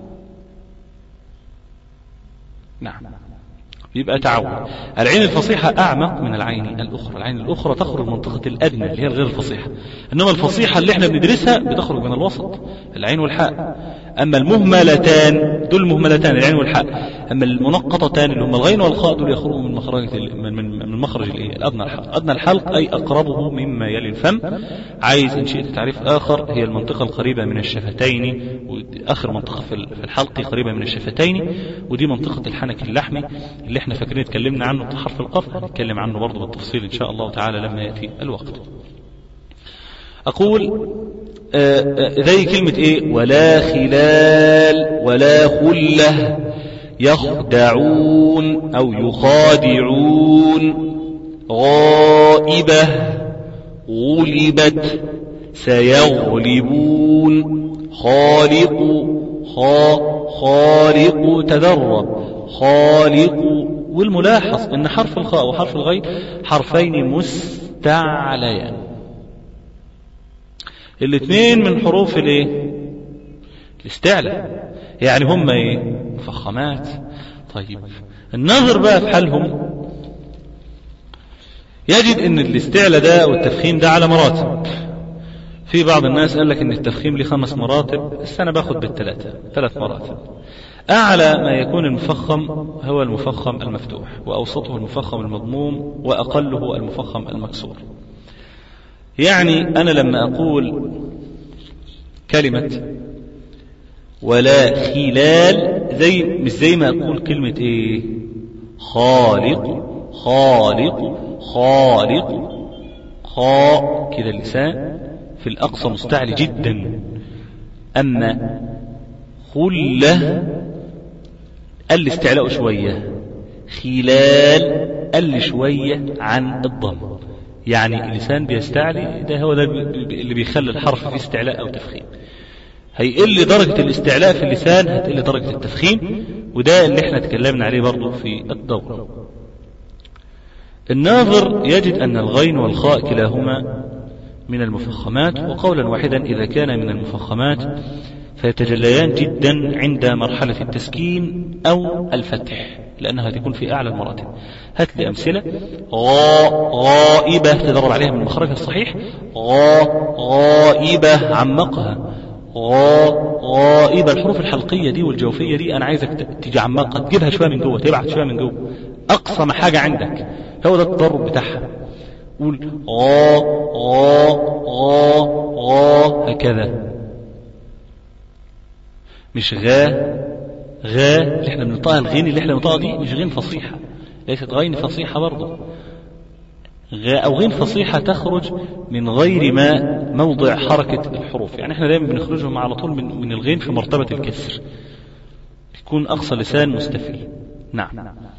نعم يبقى تعود العين الفصيحة أعمق من العين الأخرى العين الأخرى تخرج من منطقة الأدنى اللي هي الغير الفصيحة إنما الفصيحة اللي احنا بندرسها بتخرج من الوسط العين والحاء أما المهملتان دول المهملتان العين والحاء أما المنقطتان اللي هم الغين والخاء دول يخرجوا من مخرج من من من مخرج الإيه الأدنى الحلق أدنى الحلق أي أقربه مما يلي الفم عايز إن شئت تعريف آخر هي المنطقة القريبة من الشفتين آخر منطقة في الحلق قريبة من الشفتين ودي منطقة الحنك اللحمي اللي احنا فاكرين اتكلمنا عنه في حرف القاف هنتكلم عنه برضه بالتفصيل إن شاء الله تعالى لما يأتي الوقت أقول آآ آآ زي كلمة إيه ولا خلال ولا خلة يخدعون أو يخادعون غائبة غلبت سيغلبون خالق خا خالق تدرب خالق والملاحظ ان حرف الخاء وحرف الغين حرفين مستعليان الاثنين من حروف الايه الاستعلاء يعني هم ايه مفخمات طيب النظر بقى في حالهم يجد ان الاستعلاء ده والتفخيم ده على مراتب في بعض الناس قال لك ان التفخيم له خمس مراتب بس انا باخد بالثلاثه ثلاث مراتب اعلى ما يكون المفخم هو المفخم المفتوح واوسطه المفخم المضموم واقله المفخم المكسور يعني انا لما اقول كلمه ولا خلال زي مش زي ما اقول كلمه ايه خالق خالق خالق خاء كده اللسان في الأقصى مستعلي جدا أما خلة قل استعلاء شوية خلال قل شوية عن الضم يعني اللسان بيستعلي ده هو ده اللي بيخلي الحرف فيه استعلاء أو تفخيم هيقل درجة الاستعلاء في اللسان هتقل درجة التفخيم وده اللي احنا اتكلمنا عليه برضو في الدورة الناظر يجد أن الغين والخاء كلاهما من المفخمات وقولا واحدا إذا كان من المفخمات فيتجليان جدا عند مرحلة التسكين أو الفتح لأنها تكون في أعلى المراتب هات لي أمثلة غا غائبة تدرب عليها من مخرجها الصحيح غا غائبة عمقها غا غائبة الحروف الحلقية دي والجوفية دي أنا عايزك تيجي عمقها تجيبها شوية من جوه تبعت شوية من جوه أقصى ما حاجة عندك هو ده التدرب بتاعها قول غا غا غا غا هكذا مش غا غا اللي احنا بننطقها الغين اللي احنا بننطقها دي مش غين فصيحة ليست غين فصيحة برضه غا أو غين فصيحة تخرج من غير ما موضع حركة الحروف يعني احنا دايما بنخرجهم على طول من, من الغين في مرتبة الكسر يكون أقصى لسان مستفل نعم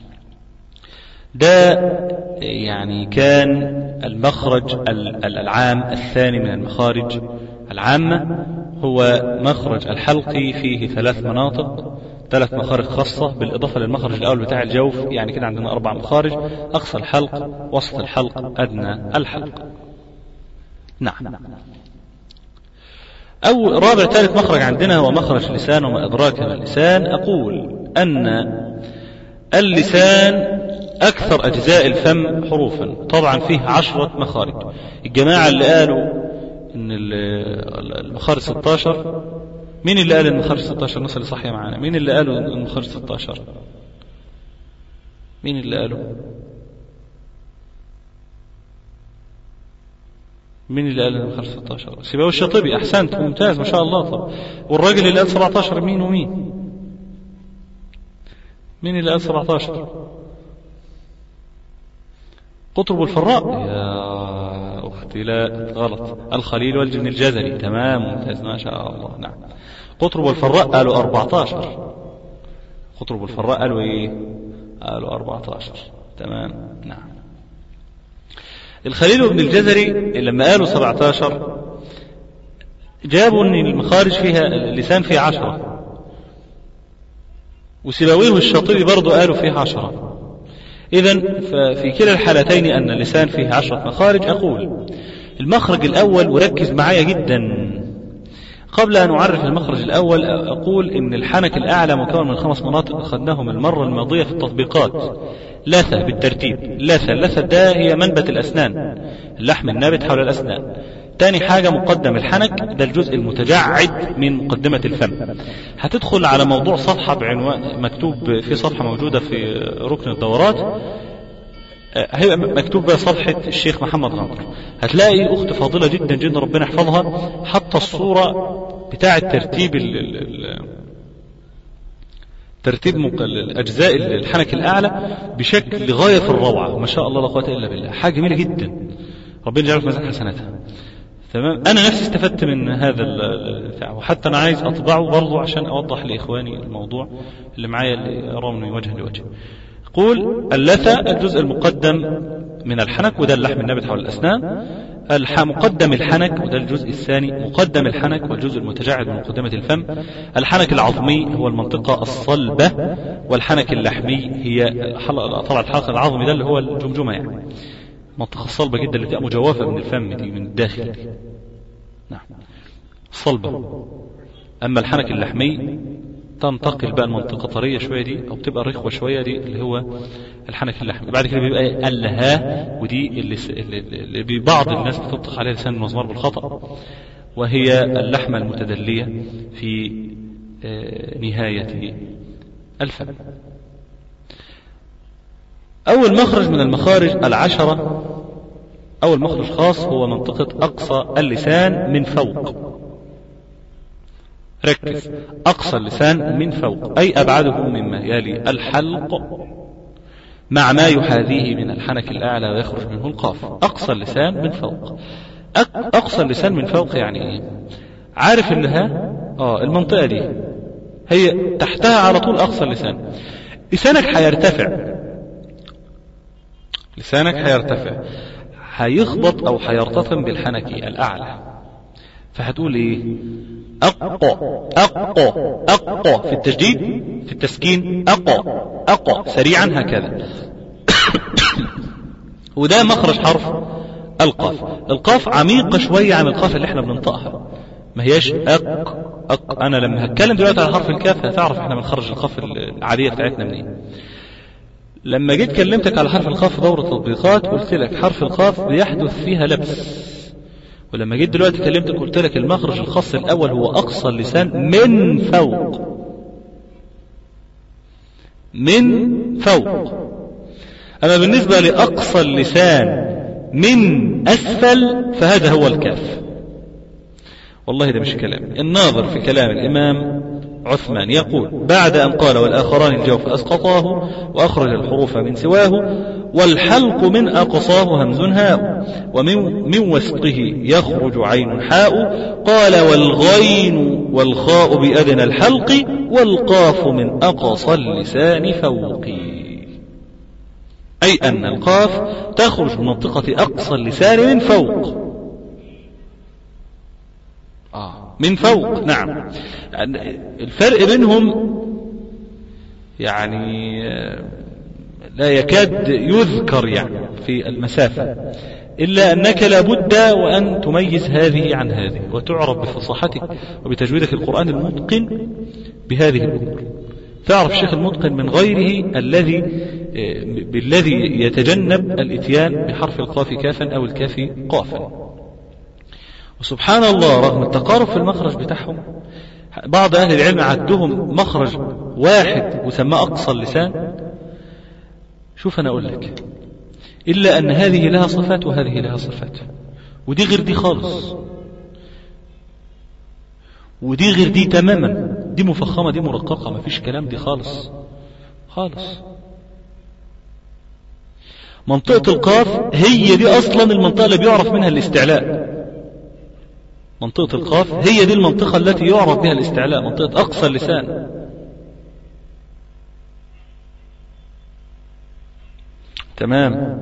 ده يعني كان المخرج العام الثاني من المخارج العامة هو مخرج الحلقي فيه ثلاث مناطق ثلاث مخارج خاصة بالإضافة للمخرج الأول بتاع الجوف يعني كده عندنا أربع مخارج أقصى الحلق وسط الحلق أدنى الحلق نعم أو رابع ثالث مخرج عندنا هو مخرج اللسان وما أدراك ما اللسان أقول أن اللسان أكثر أجزاء الفم حروفا طبعا فيه عشرة مخارج الجماعة اللي قالوا إن المخارج 16 مين اللي قال المخارج 16 نسأل صحيح معانا مين اللي قالوا المخارج 16 مين اللي قالوا مين اللي قال المخارج 16 سيبوي الشاطبي أحسنت ممتاز ما شاء الله طب والراجل اللي قال 17 مين ومين مين اللي قال 17 قطرب الفراء يا أختي لا غلط الخليل والجبن الجزري تمام ممتاز ما شاء الله نعم قطرب الفراء قالوا 14 قطرب الفراء قالوا إيه قالوا 14 تمام نعم الخليل بن الجزري لما قالوا 17 جابوا ان المخارج فيها اللسان فيه عشرة وسيبويه الشاطبي برضه قالوا فيه عشرة إذا ففي كلا الحالتين أن اللسان فيه عشرة مخارج أقول المخرج الأول وركز معايا جدا قبل أن أعرف المخرج الأول أقول إن الحنك الأعلى مكون من خمس مناطق أخذناهم المرة الماضية في التطبيقات لثة بالترتيب لثة اللثة ده هي منبت الأسنان اللحم النابت حول الأسنان تاني حاجة مقدم الحنك ده الجزء المتجعد من مقدمة الفم هتدخل على موضوع صفحة بعنوان مكتوب في صفحة موجودة في ركن الدورات هيبقى مكتوب بقى صفحة الشيخ محمد غامر هتلاقي أخت فاضلة جدا جدا ربنا يحفظها حتى الصورة بتاعة ترتيب ال ال ترتيب الأجزاء الحنك الأعلى بشكل غاية في الروعة ما شاء الله لا قوة إلا بالله حاجة جميلة جدا ربنا يجعله في ميزان حسناتها تمام انا نفسي استفدت من هذا البتاع وحتى انا عايز اطبعه برضه عشان اوضح لاخواني الموضوع اللي معايا اللي يراه من وجه لوجه قول اللثة الجزء المقدم من الحنك وده اللحم النابت حول الأسنان الح... مقدم الحنك وده الجزء الثاني مقدم الحنك والجزء المتجعد من مقدمة الفم الحنك العظمي هو المنطقة الصلبة والحنك اللحمي هي طبعا الحلق العظمي ده اللي هو الجمجمة يعني المنطقة الصلبة جدا التي مجوفة من الفم دي من الداخل دي. نعم صلبة أما الحنك اللحمي تنتقل بقى المنطقة طرية شوية دي أو بتبقى رخوة شوية دي اللي هو الحنك اللحمي بعد كده بيبقى اللها ودي اللي, اللي ببعض الناس بتطلق عليها لسان المزمار بالخطأ وهي اللحمة المتدلية في نهاية الفم أول مخرج من المخارج العشرة أول مخرج خاص هو منطقة أقصى اللسان من فوق ركز أقصى اللسان من فوق أي أبعده مما يلي الحلق مع ما يحاذيه من الحنك الأعلى ويخرج منه القاف أقصى اللسان من فوق أقصى اللسان من فوق يعني إيه عارف إنها آه المنطقة دي هي تحتها على طول أقصى اللسان لسانك هيرتفع لسانك هيرتفع هيخبط أو هيرتطم بالحنك الأعلى فهتقول إيه أقى أقى أقى في التجديد في التسكين أقى أقى سريعا هكذا وده مخرج حرف القاف القاف عميقة شوية عن القاف اللي احنا بننطقها ما هياش أق أق أنا لما هتكلم دلوقتي على حرف الكاف هتعرف احنا بنخرج القاف العادية بتاعتنا منين إيه. لما جيت كلمتك على حرف القاف في دورة تطبيقات قلت لك حرف القاف بيحدث فيها لبس ولما جيت دلوقتي كلمتك قلت لك المخرج الخاص الأول هو أقصى اللسان من فوق من فوق أما بالنسبة لأقصى اللسان من أسفل فهذا هو الكاف والله ده مش كلام الناظر في كلام الإمام عثمان يقول بعد أن قال والآخران الجوف أسقطاه وأخرج الحروف من سواه والحلق من أقصاه همز هاء ومن من وسطه يخرج عين حاء قال والغين والخاء بأدنى الحلق والقاف من أقصى اللسان فوقي أي أن القاف تخرج من منطقة أقصى اللسان من فوق آه من فوق نعم الفرق بينهم يعني لا يكاد يذكر يعني في المسافة إلا أنك لابد وأن تميز هذه عن هذه وتعرف بفصاحتك وبتجويدك القرآن المتقن بهذه الأمور تعرف الشيخ المتقن من غيره الذي بالذي يتجنب الاتيان بحرف القاف كافا أو الكاف قافا وسبحان الله رغم التقارب في المخرج بتاعهم بعض أهل العلم عدهم مخرج واحد وسماه أقصى اللسان شوف أنا أقول لك إلا أن هذه لها صفات وهذه لها صفات ودي غير دي خالص ودي غير دي تماما دي مفخمة دي مرققة ما فيش كلام دي خالص خالص منطقة القاف هي دي أصلا المنطقة اللي بيعرف منها الاستعلاء منطقة القاف هي دي المنطقة التي يعرف بها الاستعلاء منطقة أقصى اللسان تمام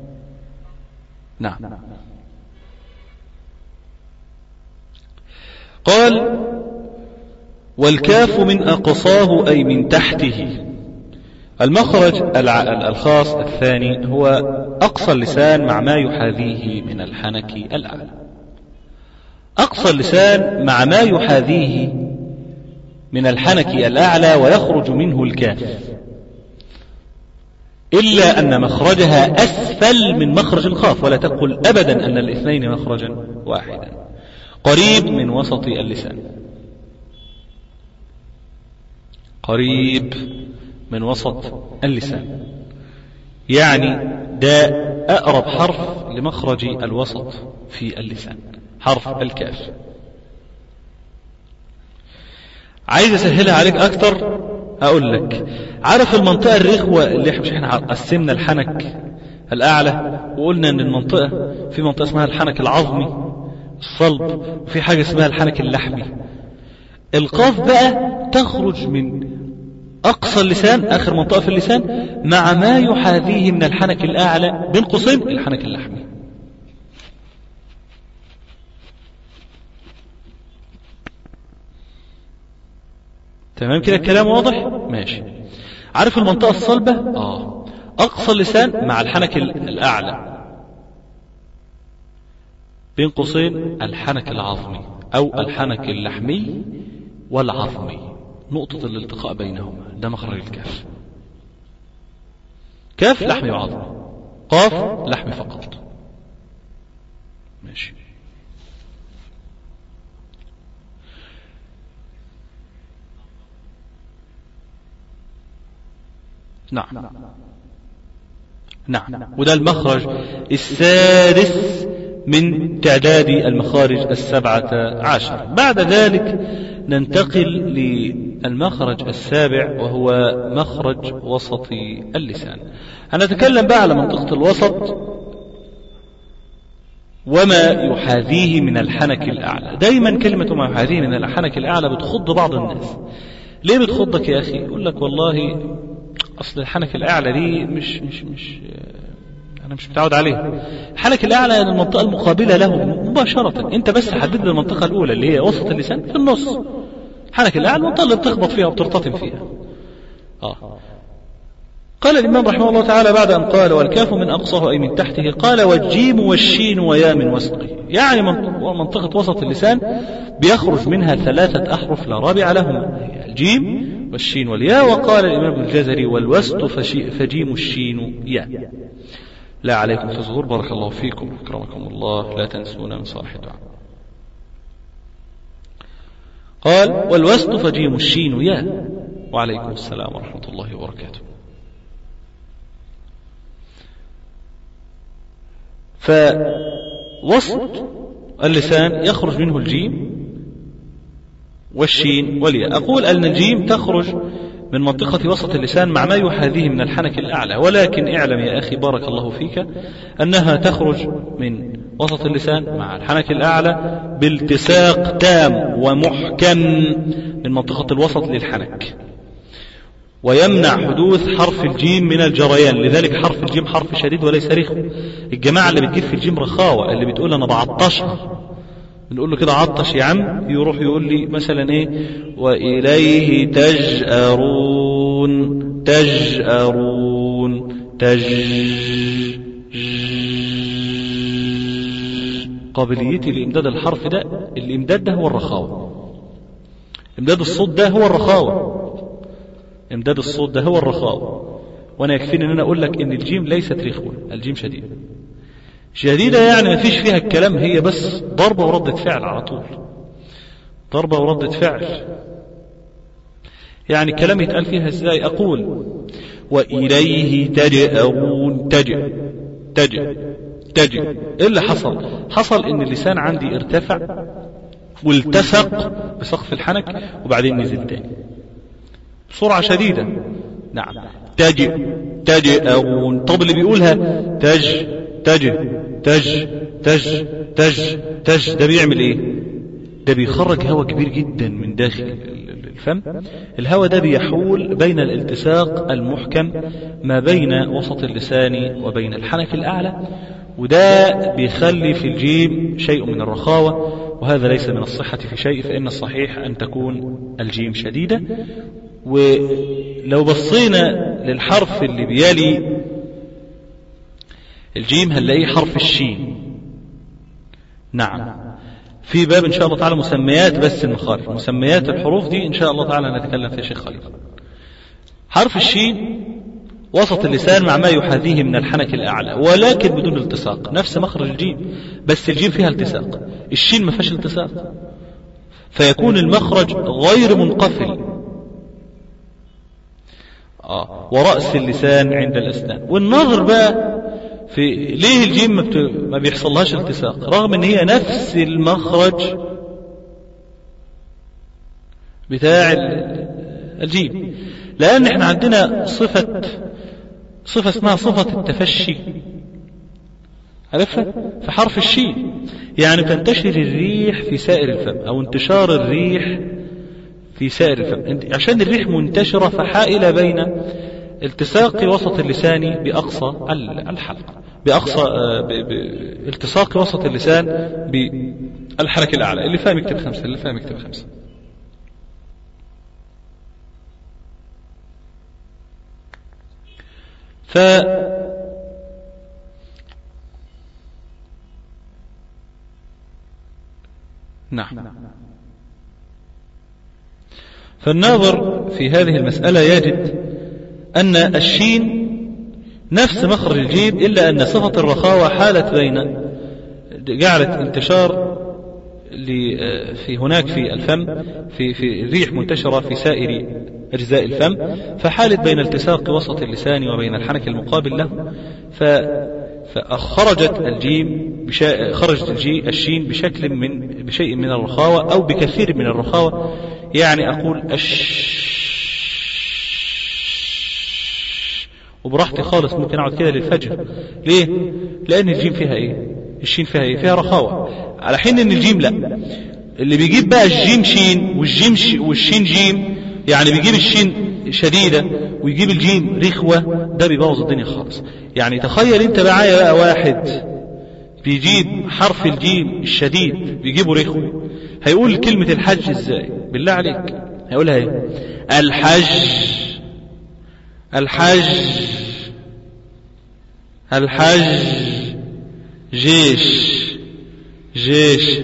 نعم قال والكاف من أقصاه أي من تحته المخرج الخاص الثاني هو أقصى اللسان مع ما يحاذيه من الحنك الأعلى أقصى اللسان مع ما يحاذيه من الحنك الأعلى ويخرج منه الكاف إلا أن مخرجها أسفل من مخرج الخاف ولا تقل أبدا أن الاثنين مخرجا واحدا قريب من وسط اللسان قريب من وسط اللسان يعني ده أقرب حرف لمخرج الوسط في اللسان حرف الكاف عايز اسهلها عليك اكتر اقول لك عارف المنطقة الرخوة اللي احنا مش احنا قسمنا الحنك الاعلى وقلنا ان المنطقة في منطقة اسمها الحنك العظمي الصلب وفي حاجة اسمها الحنك اللحمي القاف بقى تخرج من أقصى اللسان آخر منطقة في اللسان مع ما يحاذيه من الحنك الأعلى بين قوسين الحنك اللحمي تمام كده الكلام واضح ماشي عارف المنطقة الصلبة آه أقصى اللسان مع الحنك الأعلى بين قوسين الحنك العظمي أو الحنك اللحمي والعظمي نقطة الالتقاء بينهما ده مخرج الكاف كاف لحمي وعظمي قاف لحمي فقط ماشي نعم نعم وده المخرج السادس من تعداد المخارج السبعة عشر بعد ذلك ننتقل للمخرج السابع وهو مخرج وسط اللسان هنتكلم بقى على منطقة الوسط وما يحاذيه من الحنك الأعلى دايما كلمة ما يحاذيه من الحنك الأعلى بتخض بعض الناس ليه بتخضك يا أخي يقول لك والله أصل الحنك الأعلى دي مش مش مش أنا مش متعود عليها الحنك الأعلى يعني المنطقة المقابلة له مباشرة أنت بس حدد لي المنطقة الأولى اللي هي وسط اللسان في النص الحنك الأعلى المنطقة اللي بتخبط فيها وبترتطم فيها آه. قال الإمام رحمه الله تعالى بعد أن قال والكاف من أقصاه أي من تحته قال والجيم والشين ويا من وسطه يعني منطقة وسط اللسان بيخرج منها ثلاثة أحرف لا رابع لهما الجيم والشين والياء وقال الإمام الجزري والوسط فجيم الشين ياء لا عليكم تصغر بارك الله فيكم أكرمكم الله لا تنسونا من صالح الدعاء قال والوسط فجيم الشين ياء وعليكم السلام ورحمة الله وبركاته فوسط اللسان يخرج منه الجيم والشين والياء أقول أن الجيم تخرج من منطقة وسط اللسان مع ما يحاذيه من الحنك الأعلى ولكن اعلم يا أخي بارك الله فيك أنها تخرج من وسط اللسان مع الحنك الأعلى بالتصاق تام ومحكم من منطقة الوسط للحنك ويمنع حدوث حرف الجيم من الجريان لذلك حرف الجيم حرف شديد وليس رخو الجماعة اللي بتجيب في الجيم رخاوة اللي بتقول أنا بعطشها بنقول له كده عطش يا عم يروح يقول لي مثلا ايه وإليه تجأرون تجأرون تج قابليتي لإمداد الحرف ده الإمداد ده هو الرخاوة إمداد الصوت ده هو الرخاوة إمداد الصوت ده هو الرخاوة وأنا يكفيني إن أنا أقول لك إن الجيم ليست رخوة الجيم شديد شديدة يعني ما فيش فيها الكلام هي بس ضربة وردة فعل على طول ضربة وردة فعل يعني الكلام يتقال فيها ازاي اقول واليه تجأرون تجأ تجأ تجأ ايه اللي حصل حصل ان اللسان عندي ارتفع والتصق بسقف الحنك وبعدين نزل تاني بسرعة شديدة نعم تج تجئون طب اللي بيقولها تج تج تج تج تج تج ده بيعمل ايه ده بيخرج هواء كبير جدا من داخل الفم الهواء ده بيحول بين الالتصاق المحكم ما بين وسط اللسان وبين الحنك الأعلى وده بيخلي في الجيم شيء من الرخاوة وهذا ليس من الصحة في شيء فإن الصحيح أن تكون الجيم شديدة ولو بصينا للحرف اللي بيلي الجيم هنلاقيه حرف الشين نعم في باب ان شاء الله تعالى مسميات بس المخارج مسميات الحروف دي ان شاء الله تعالى نتكلم فيها شيخ خليل حرف الشين وسط اللسان مع ما يحاذيه من الحنك الاعلى ولكن بدون التصاق نفس مخرج الجيم بس الجيم فيها التصاق الشين ما فيهاش التصاق فيكون المخرج غير منقفل آه. ورأس اللسان عند الأسنان والنظر بقى في ليه الجيم ما, بت... ما بيحصلهاش التصاق رغم ان هي نفس المخرج بتاع الجيم لان احنا عندنا صفة صفة اسمها صفة التفشي عرفها في حرف الشين يعني تنتشر الريح في سائر الفم او انتشار الريح في سائر الفم عشان الريح منتشرة فحائلة بين التصاق وسط اللسان بأقصى الحلق بأقصى بالتصاق وسط اللسان بالحركة الأعلى اللي فاهم يكتب خمسة اللي فاهم يكتب خمسة ف نعم فالناظر في هذه المسألة يجد أن الشين نفس مخرج الجيم إلا أن صفة الرخاوة حالت بين جعلت انتشار في هناك في الفم في في ريح منتشرة في سائر أجزاء الفم فحالت بين التصاق وسط اللسان وبين الحنك المقابل له ف فخرجت الجيم بشا... خرجت الجي الشين بشكل من بشيء من الرخاوة أو بكثير من الرخاوة يعني أقول أش وبراحتي خالص ممكن اقعد كده للفجر ليه لان الجيم فيها ايه الشين فيها ايه فيها رخاوه على حين ان الجيم لا اللي بيجيب بقى الجيم شين والجيم ش... والشين جيم يعني بيجيب الشين شديدة ويجيب الجيم رخوة ده بيبوظ الدنيا خالص يعني تخيل انت معايا بقى واحد بيجيب حرف الجيم الشديد بيجيبه رخوة هيقول كلمة الحج ازاي بالله عليك هيقولها ايه الحج الحج الحج جيش جيش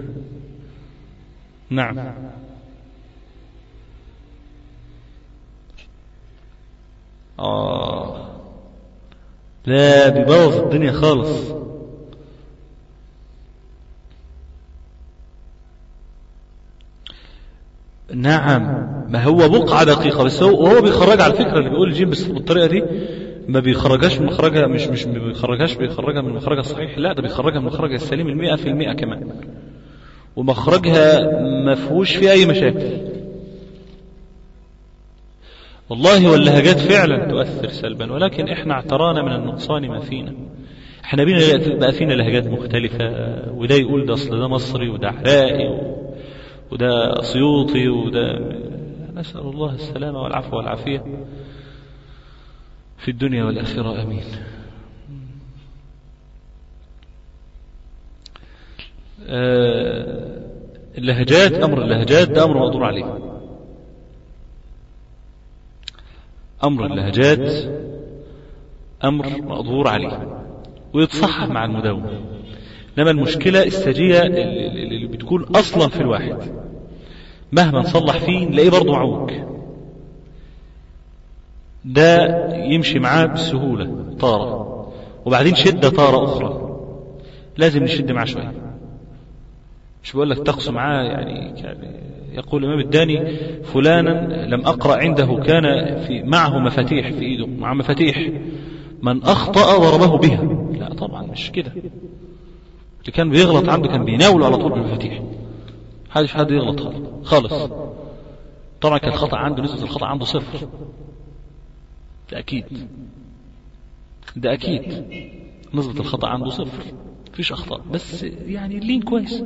نعم آه لا بيبوظ الدنيا خالص نعم ما هو بقعة دقيقة بس هو وهو بيخرج على فكرة اللي بيقول الجيم بس بالطريقة دي ما بيخرجهاش من مخرجها مش مش ما بيخرجهاش بيخرجها من مخرجها الصحيح لا ده بيخرجها من مخرجها السليم المئة في المئة كمان ومخرجها ما فيهوش فيه أي مشاكل والله واللهجات فعلا تؤثر سلبا ولكن احنا اعترانا من النقصان ما فينا احنا بينا بقى فينا لهجات مختلفة وده يقول ده اصل ده مصري وده عراقي وده سيوطي وده نسأل الله السلامة والعفو والعافية في الدنيا والآخرة أمين آه اللهجات أمر اللهجات ده أمر مقدور عليه أمر اللهجات أمر مقدور عليه ويتصحح مع المدون إنما المشكلة السجية اللي بتكون أصلا في الواحد مهما نصلح فيه نلاقيه برضه معوج ده يمشي معاه بسهولة طارة وبعدين شدة طارة أخرى لازم نشد معاه شوية مش بقول لك تقص معاه يعني, يعني يقول الإمام الداني فلانا لم أقرأ عنده كان في معه مفاتيح في إيده مع مفاتيح من أخطأ ضربه بها لا طبعا مش كده اللي كان بيغلط عنده كان بيناول على طول بالمفاتيح حدش حد يغلط خالص طبعا كان الخطأ عنده نسبة الخطأ عنده صفر ده أكيد ده أكيد نسبة الخطأ عنده صفر مفيش أخطاء بس يعني اللين كويس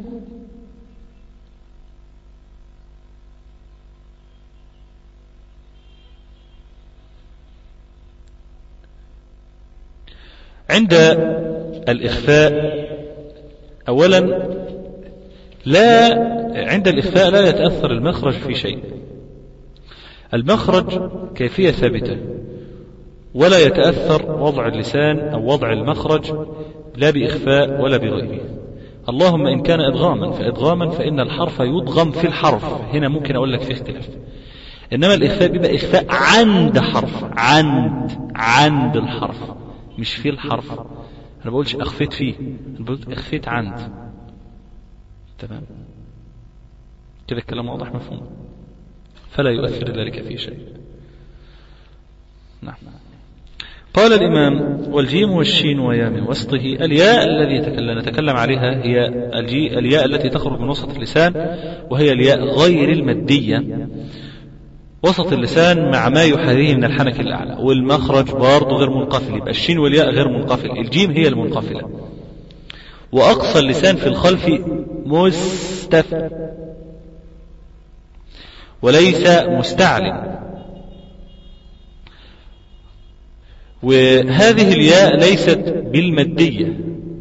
عند الإخفاء أولا لا عند الإخفاء لا يتأثر المخرج في شيء المخرج كيفية ثابتة ولا يتأثر وضع اللسان أو وضع المخرج لا بإخفاء ولا بغيره اللهم إن كان إدغاما فإدغاما فإن الحرف يدغم في الحرف هنا ممكن أقول لك في اختلاف إنما الإخفاء بيبقى إخفاء عند حرف عند عند الحرف مش في الحرف أنا بقولش أخفيت فيه أنا بقول أخفيت عند تمام كده الكلام واضح مفهوم فلا يؤثر ذلك في شيء نعم قال الإمام والجيم والشين ويا من وسطه الياء الذي نتكلم عليها هي الجي الياء التي تخرج من وسط اللسان وهي الياء غير المادية وسط اللسان مع ما يحاذيه من الحنك الأعلى والمخرج برضه غير منقفل يبقى الشين والياء غير منقفل الجيم هي المنقفلة وأقصى اللسان في الخلف مستف وليس مستعلن وهذه الياء ليست بالمادية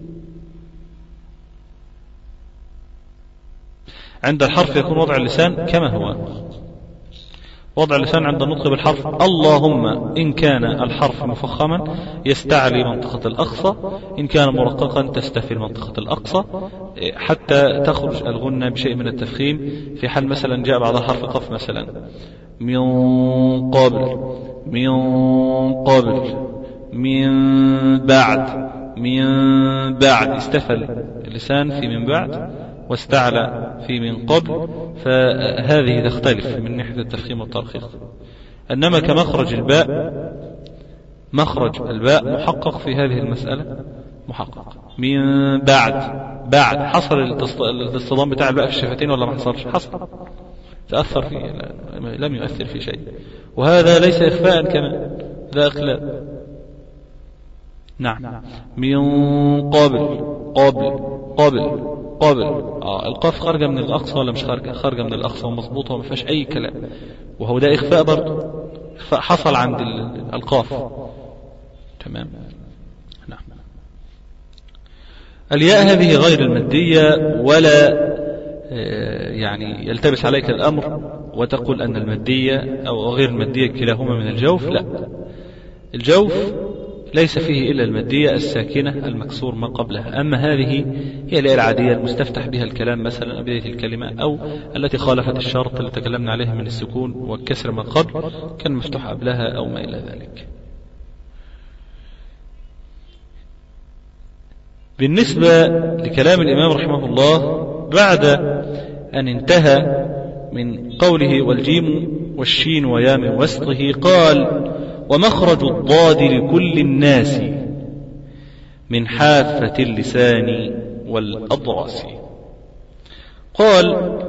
عند الحرف يكون وضع اللسان كما هو وضع اللسان عند النطق بالحرف اللهم إن كان الحرف مفخما يستعلي منطقة الأقصى إن كان مرققا تستفل منطقة الأقصى حتى تخرج الغنة بشيء من التفخيم في حال مثلا جاء بعد حرف قف مثلا من قبل من قبل من بعد من بعد استفل اللسان في من بعد واستعلى في من قبل فهذه تختلف من ناحية التفخيم والترخيص إنما كمخرج الباء مخرج الباء محقق في هذه المسألة محقق من بعد بعد حصل الاصطدام بتاع الباء في الشفتين ولا ما حصلش حصل تأثر فيه لم يؤثر في شيء وهذا ليس إخفاء كمان ذا إقلاب نعم من قبل قبل قبل قبل آه القاف خارجة من الأقصى ولا مش خارجة خارجة من الأقصى ومظبوطة وما فيهاش أي كلام وهو ده إخفاء برضه إخفاء حصل عند القاف تمام نعم الياء هذه غير المادية ولا يعني يلتبس عليك الأمر وتقول أن المادية أو غير المادية كلاهما من الجوف لا الجوف ليس فيه إلا المادية الساكنة المكسور ما قبلها أما هذه هي الآية العادية المستفتح بها الكلام مثلا بداية الكلمة أو التي خالفت الشرط اللي تكلمنا عليه من السكون والكسر ما قبل كان مفتوح قبلها أو ما إلى ذلك بالنسبة لكلام الإمام رحمه الله بعد أن انتهى من قوله والجيم والشين ويا من وسطه قال ومخرج الضاد لكل الناس من حافة اللسان والأضراس قال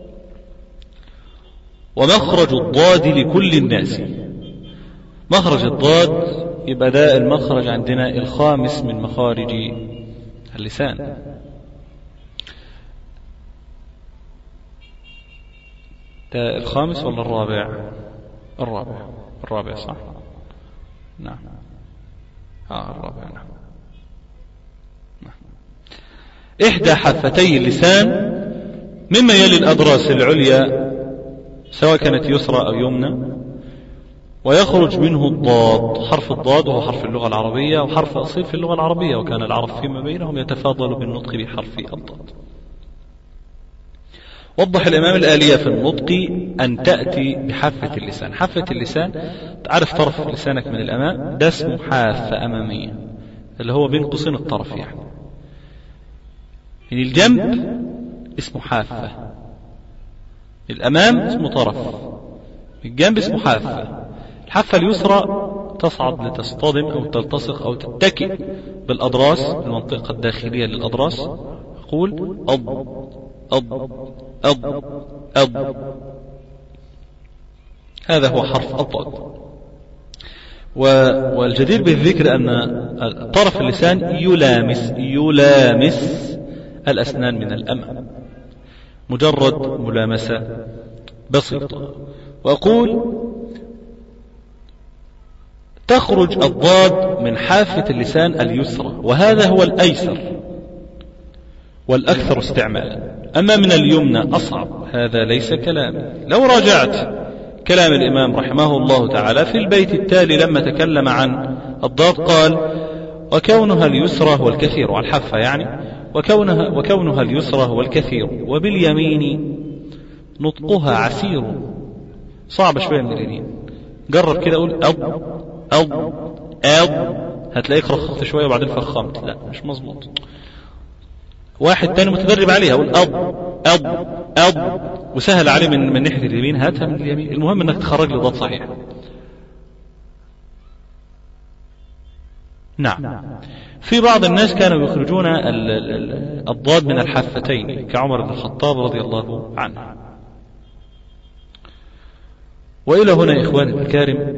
ومخرج الضاد لكل الناس مخرج الضاد يبقى ده المخرج عندنا الخامس من مخارج اللسان ده الخامس ولا الرابع الرابع الرابع صح نعم آه الرابع نعم. نعم إحدى حفتي اللسان مما يلي الأضراس العليا سواء كانت يسرى أو يمنى ويخرج منه الضاد حرف الضاد وهو حرف اللغة العربية وحرف أصيل في اللغة العربية وكان العرب فيما بينهم يتفاضل بالنطق بحرف الضاد وضح الإمام الآلية في النطق أن تأتي بحافة اللسان حافة اللسان تعرف طرف لسانك من الأمام ده اسمه حافة أمامية اللي هو بين قوسين الطرف يعني من الجنب اسمه حافة الأمام اسمه طرف الجنب اسمه حافة الحافة اليسرى تصعد لتصطدم أو تلتصق أو تتكئ بالأضراس المنطقة الداخلية للأضراس أقول أض أض أض أض هذا هو حرف الضاد والجدير بالذكر أن طرف اللسان يلامس يلامس الأسنان من الأمام مجرد ملامسة بسيطة وأقول تخرج الضاد من حافة اللسان اليسرى وهذا هو الأيسر والأكثر استعمالا أما من اليمنى أصعب هذا ليس كلامي لو راجعت كلام الإمام رحمه الله تعالى في البيت التالي لما تكلم عن الضاد قال وكونها اليسرى هو الكثير على الحافة يعني وكونها, وكونها اليسرى هو الكثير وباليمين نطقها عسير صعب شوية من اليمين جرب كده قول أب أب أب هتلاقيك رخصت شوية وبعدين فخمت لا مش مظبوط واحد تاني متدرب عليها يقول أب أب أب وسهل عليه من من ناحية اليمين هاتها من اليمين المهم انك تخرج له ضاد صحيح نعم في بعض الناس كانوا يخرجون الضاد من الحافتين كعمر بن الخطاب رضي الله عنه وإلى هنا إخواني الكارم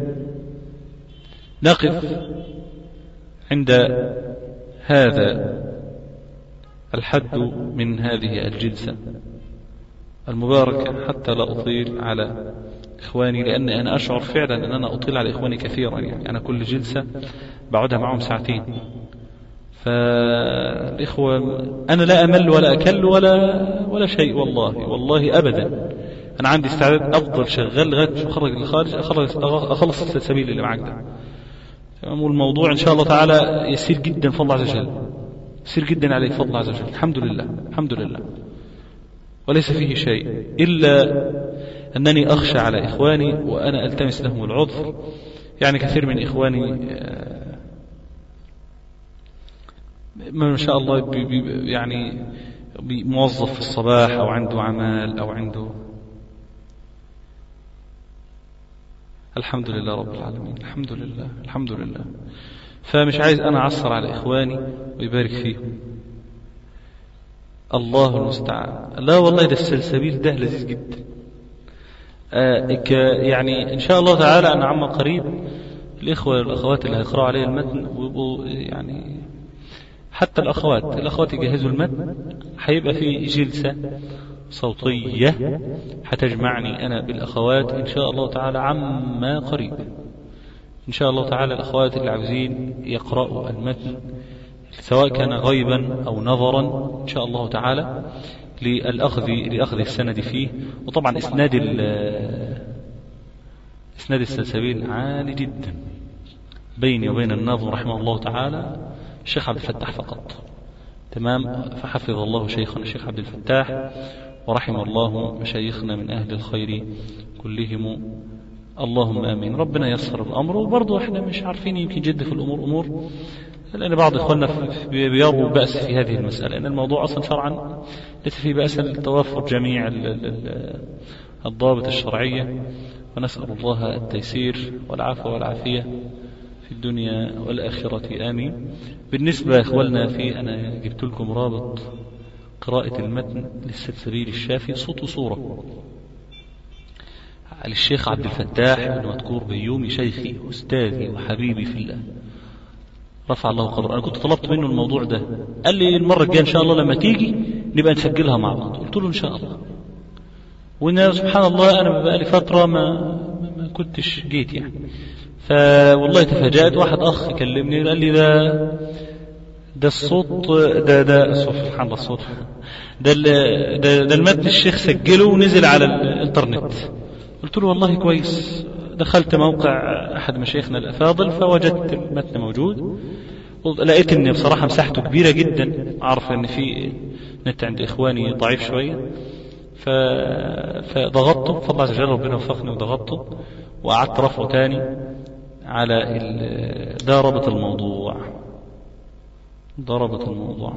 نقف عند هذا الحد من هذه الجلسة المباركة حتى لا أطيل على إخواني لأن أنا أشعر فعلا أن أنا أطيل على إخواني كثيرا يعني أنا كل جلسة بقعدها معهم ساعتين فالإخوة أنا لا أمل ولا أكل ولا ولا شيء والله والله أبدا أنا عندي استعداد أفضل شغال لغاية ما أخرج الخارج أخلص أخلص السبيل اللي معاك ده والموضوع إن شاء الله تعالى يسير جدا فضل عز وجل يسير جدا عليه فضل عز وجل الحمد لله الحمد لله وليس فيه شيء إلا أنني أخشى على إخواني وأنا ألتمس لهم العذر يعني كثير من إخواني آه، ما شاء الله بي بي يعني موظف في الصباح أو عنده عمل أو عنده الحمد لله رب العالمين الحمد لله الحمد لله فمش عايز أنا أعصر على إخواني ويبارك فيهم الله المستعان لا والله ده السلسبيل ده لذيذ جدا آه يعني إن شاء الله تعالى أنا عما قريب الإخوة والأخوات اللي هيقرأوا عليه المتن ويبقوا يعني حتى الأخوات الأخوات يجهزوا المتن هيبقى في جلسة صوتية هتجمعني أنا بالأخوات إن شاء الله تعالى عما قريب إن شاء الله تعالى الأخوات اللي عاوزين يقرأوا المتن سواء كان غيبا أو نظرا إن شاء الله تعالى للأخذ لأخذ السند فيه وطبعا إسناد إسناد السلسبيل عالي جدا بيني وبين الناظم رحمه الله تعالى الشيخ عبد الفتاح فقط تمام فحفظ الله شيخنا الشيخ عبد الفتاح ورحم الله مشايخنا من أهل الخير كلهم اللهم آمين ربنا يسر الأمر وبرضه احنا مش عارفين يمكن جد في الأمور أمور لأن بعض إخواننا بيروا بأس في هذه المسألة لأن الموضوع أصلا شرعا ليس فيه بأس لتوفر جميع الضوابط الشرعية ونسأل الله التيسير والعفو والعافية في الدنيا والآخرة آمين بالنسبة إخواننا في أنا جبت لكم رابط قراءة المتن للسلسبيل الشافي صوت وصورة للشيخ عبد الفتاح بن مذكور بيومي شيخي أستاذي وحبيبي في الله رفع الله قدره أنا كنت طلبت منه الموضوع ده قال لي المرة الجاية إن شاء الله لما تيجي نبقى نسجلها مع بعض قلت له إن شاء الله وإن سبحان الله أنا بقى لي فترة ما ما كنتش جيت يعني فوالله تفاجأت واحد أخ كلمني قال لي ده ده الصوت ده ده سبحان الله الصوت ده ده, ده المتن الشيخ سجله ونزل على الانترنت قلت له والله كويس دخلت موقع أحد مشايخنا الأفاضل فوجدت المتن موجود لقيت ان بصراحة مساحته كبيرة جدا أعرف ان في نت عند إخواني ضعيف شوية ف... فضغطته بفضل عز وجل ربنا وفقني وضغطته وقعدت رفعه تاني على ال... ده ربط الموضوع ضربت الموضوع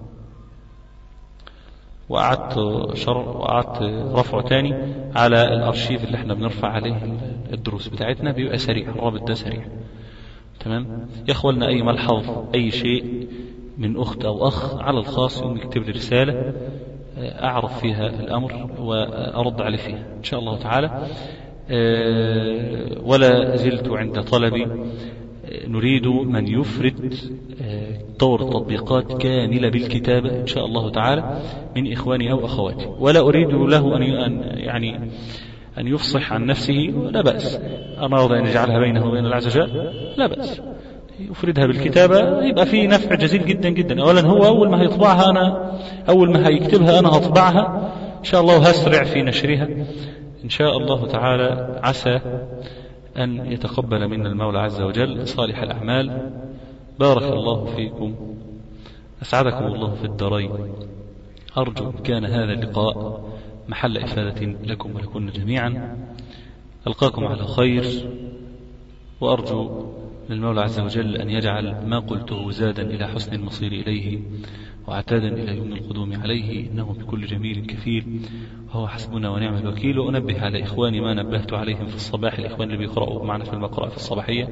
وقعدت شر وقعدت رفعه تاني على الارشيف اللي احنا بنرفع عليه الدروس بتاعتنا بيبقى سريع الرابط ده سريع تمام يا اخوانا اي ملحظ اي شيء من اخت او اخ على الخاص يقوم يكتب لي رساله اعرف فيها الامر وارد عليه فيها ان شاء الله تعالى ولا زلت عند طلبي نريد من يفرد طور التطبيقات كاملة بالكتابة إن شاء الله تعالى من إخواني أو أخواتي ولا أريد له أن يعني أن يفصح عن نفسه لا بأس أراد أن يجعلها بينه وبين الله عز وجل لا بأس يفردها بالكتابة يبقى فيه نفع جزيل جدا جدا أولا هو أول ما هيطبعها أنا أول ما هيكتبها أنا هطبعها إن شاء الله هسرع في نشرها إن شاء الله تعالى عسى أن يتقبل منا المولى عز وجل صالح الأعمال بارك الله فيكم أسعدكم الله في الدارين أرجو كان هذا اللقاء محل إفادة لكم ولكن جميعا ألقاكم على خير وأرجو للمولى عز وجل أن يجعل ما قلته زادا إلى حسن المصير إليه وعتادا إلى يمن القدوم عليه إنه بكل جميل كفيل وهو حسبنا ونعم الوكيل وأنبه على إخواني ما نبهت عليهم في الصباح الإخوان اللي بيقرأوا معنا في المقرأة في الصباحية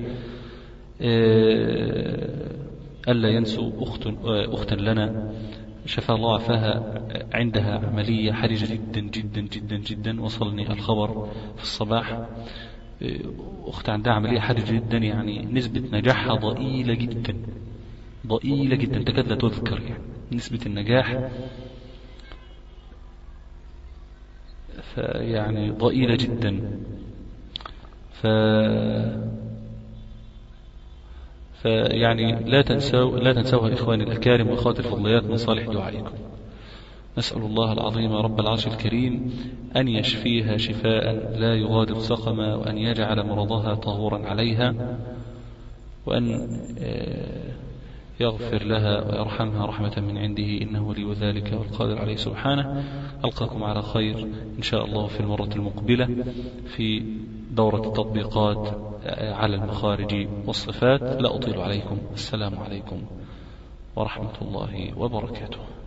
ألا ينسوا أخت, أختا لنا شفى الله عفاها عندها عملية حرجة جدا جدا جدا جدا وصلني الخبر في الصباح أخت عندها عملية حرجة جدا يعني نسبة نجاحها ضئيلة جدا ضئيلة جدا تكاد لا تذكر يعني نسبة النجاح فيعني ضئيلة جدا ف فيعني لا تنسوا لا تنسوها إخواني الأكارم وأخواتي الفضليات من صالح دعائكم نسأل الله العظيم رب العرش الكريم أن يشفيها شفاء لا يغادر سقما وأن يجعل مرضها طهورا عليها وأن يغفر لها ويرحمها رحمة من عنده إنه ولي ذلك والقادر عليه سبحانه ألقاكم على خير إن شاء الله في المرة المقبلة في دورة التطبيقات على المخارج والصفات لا أطيل عليكم السلام عليكم ورحمة الله وبركاته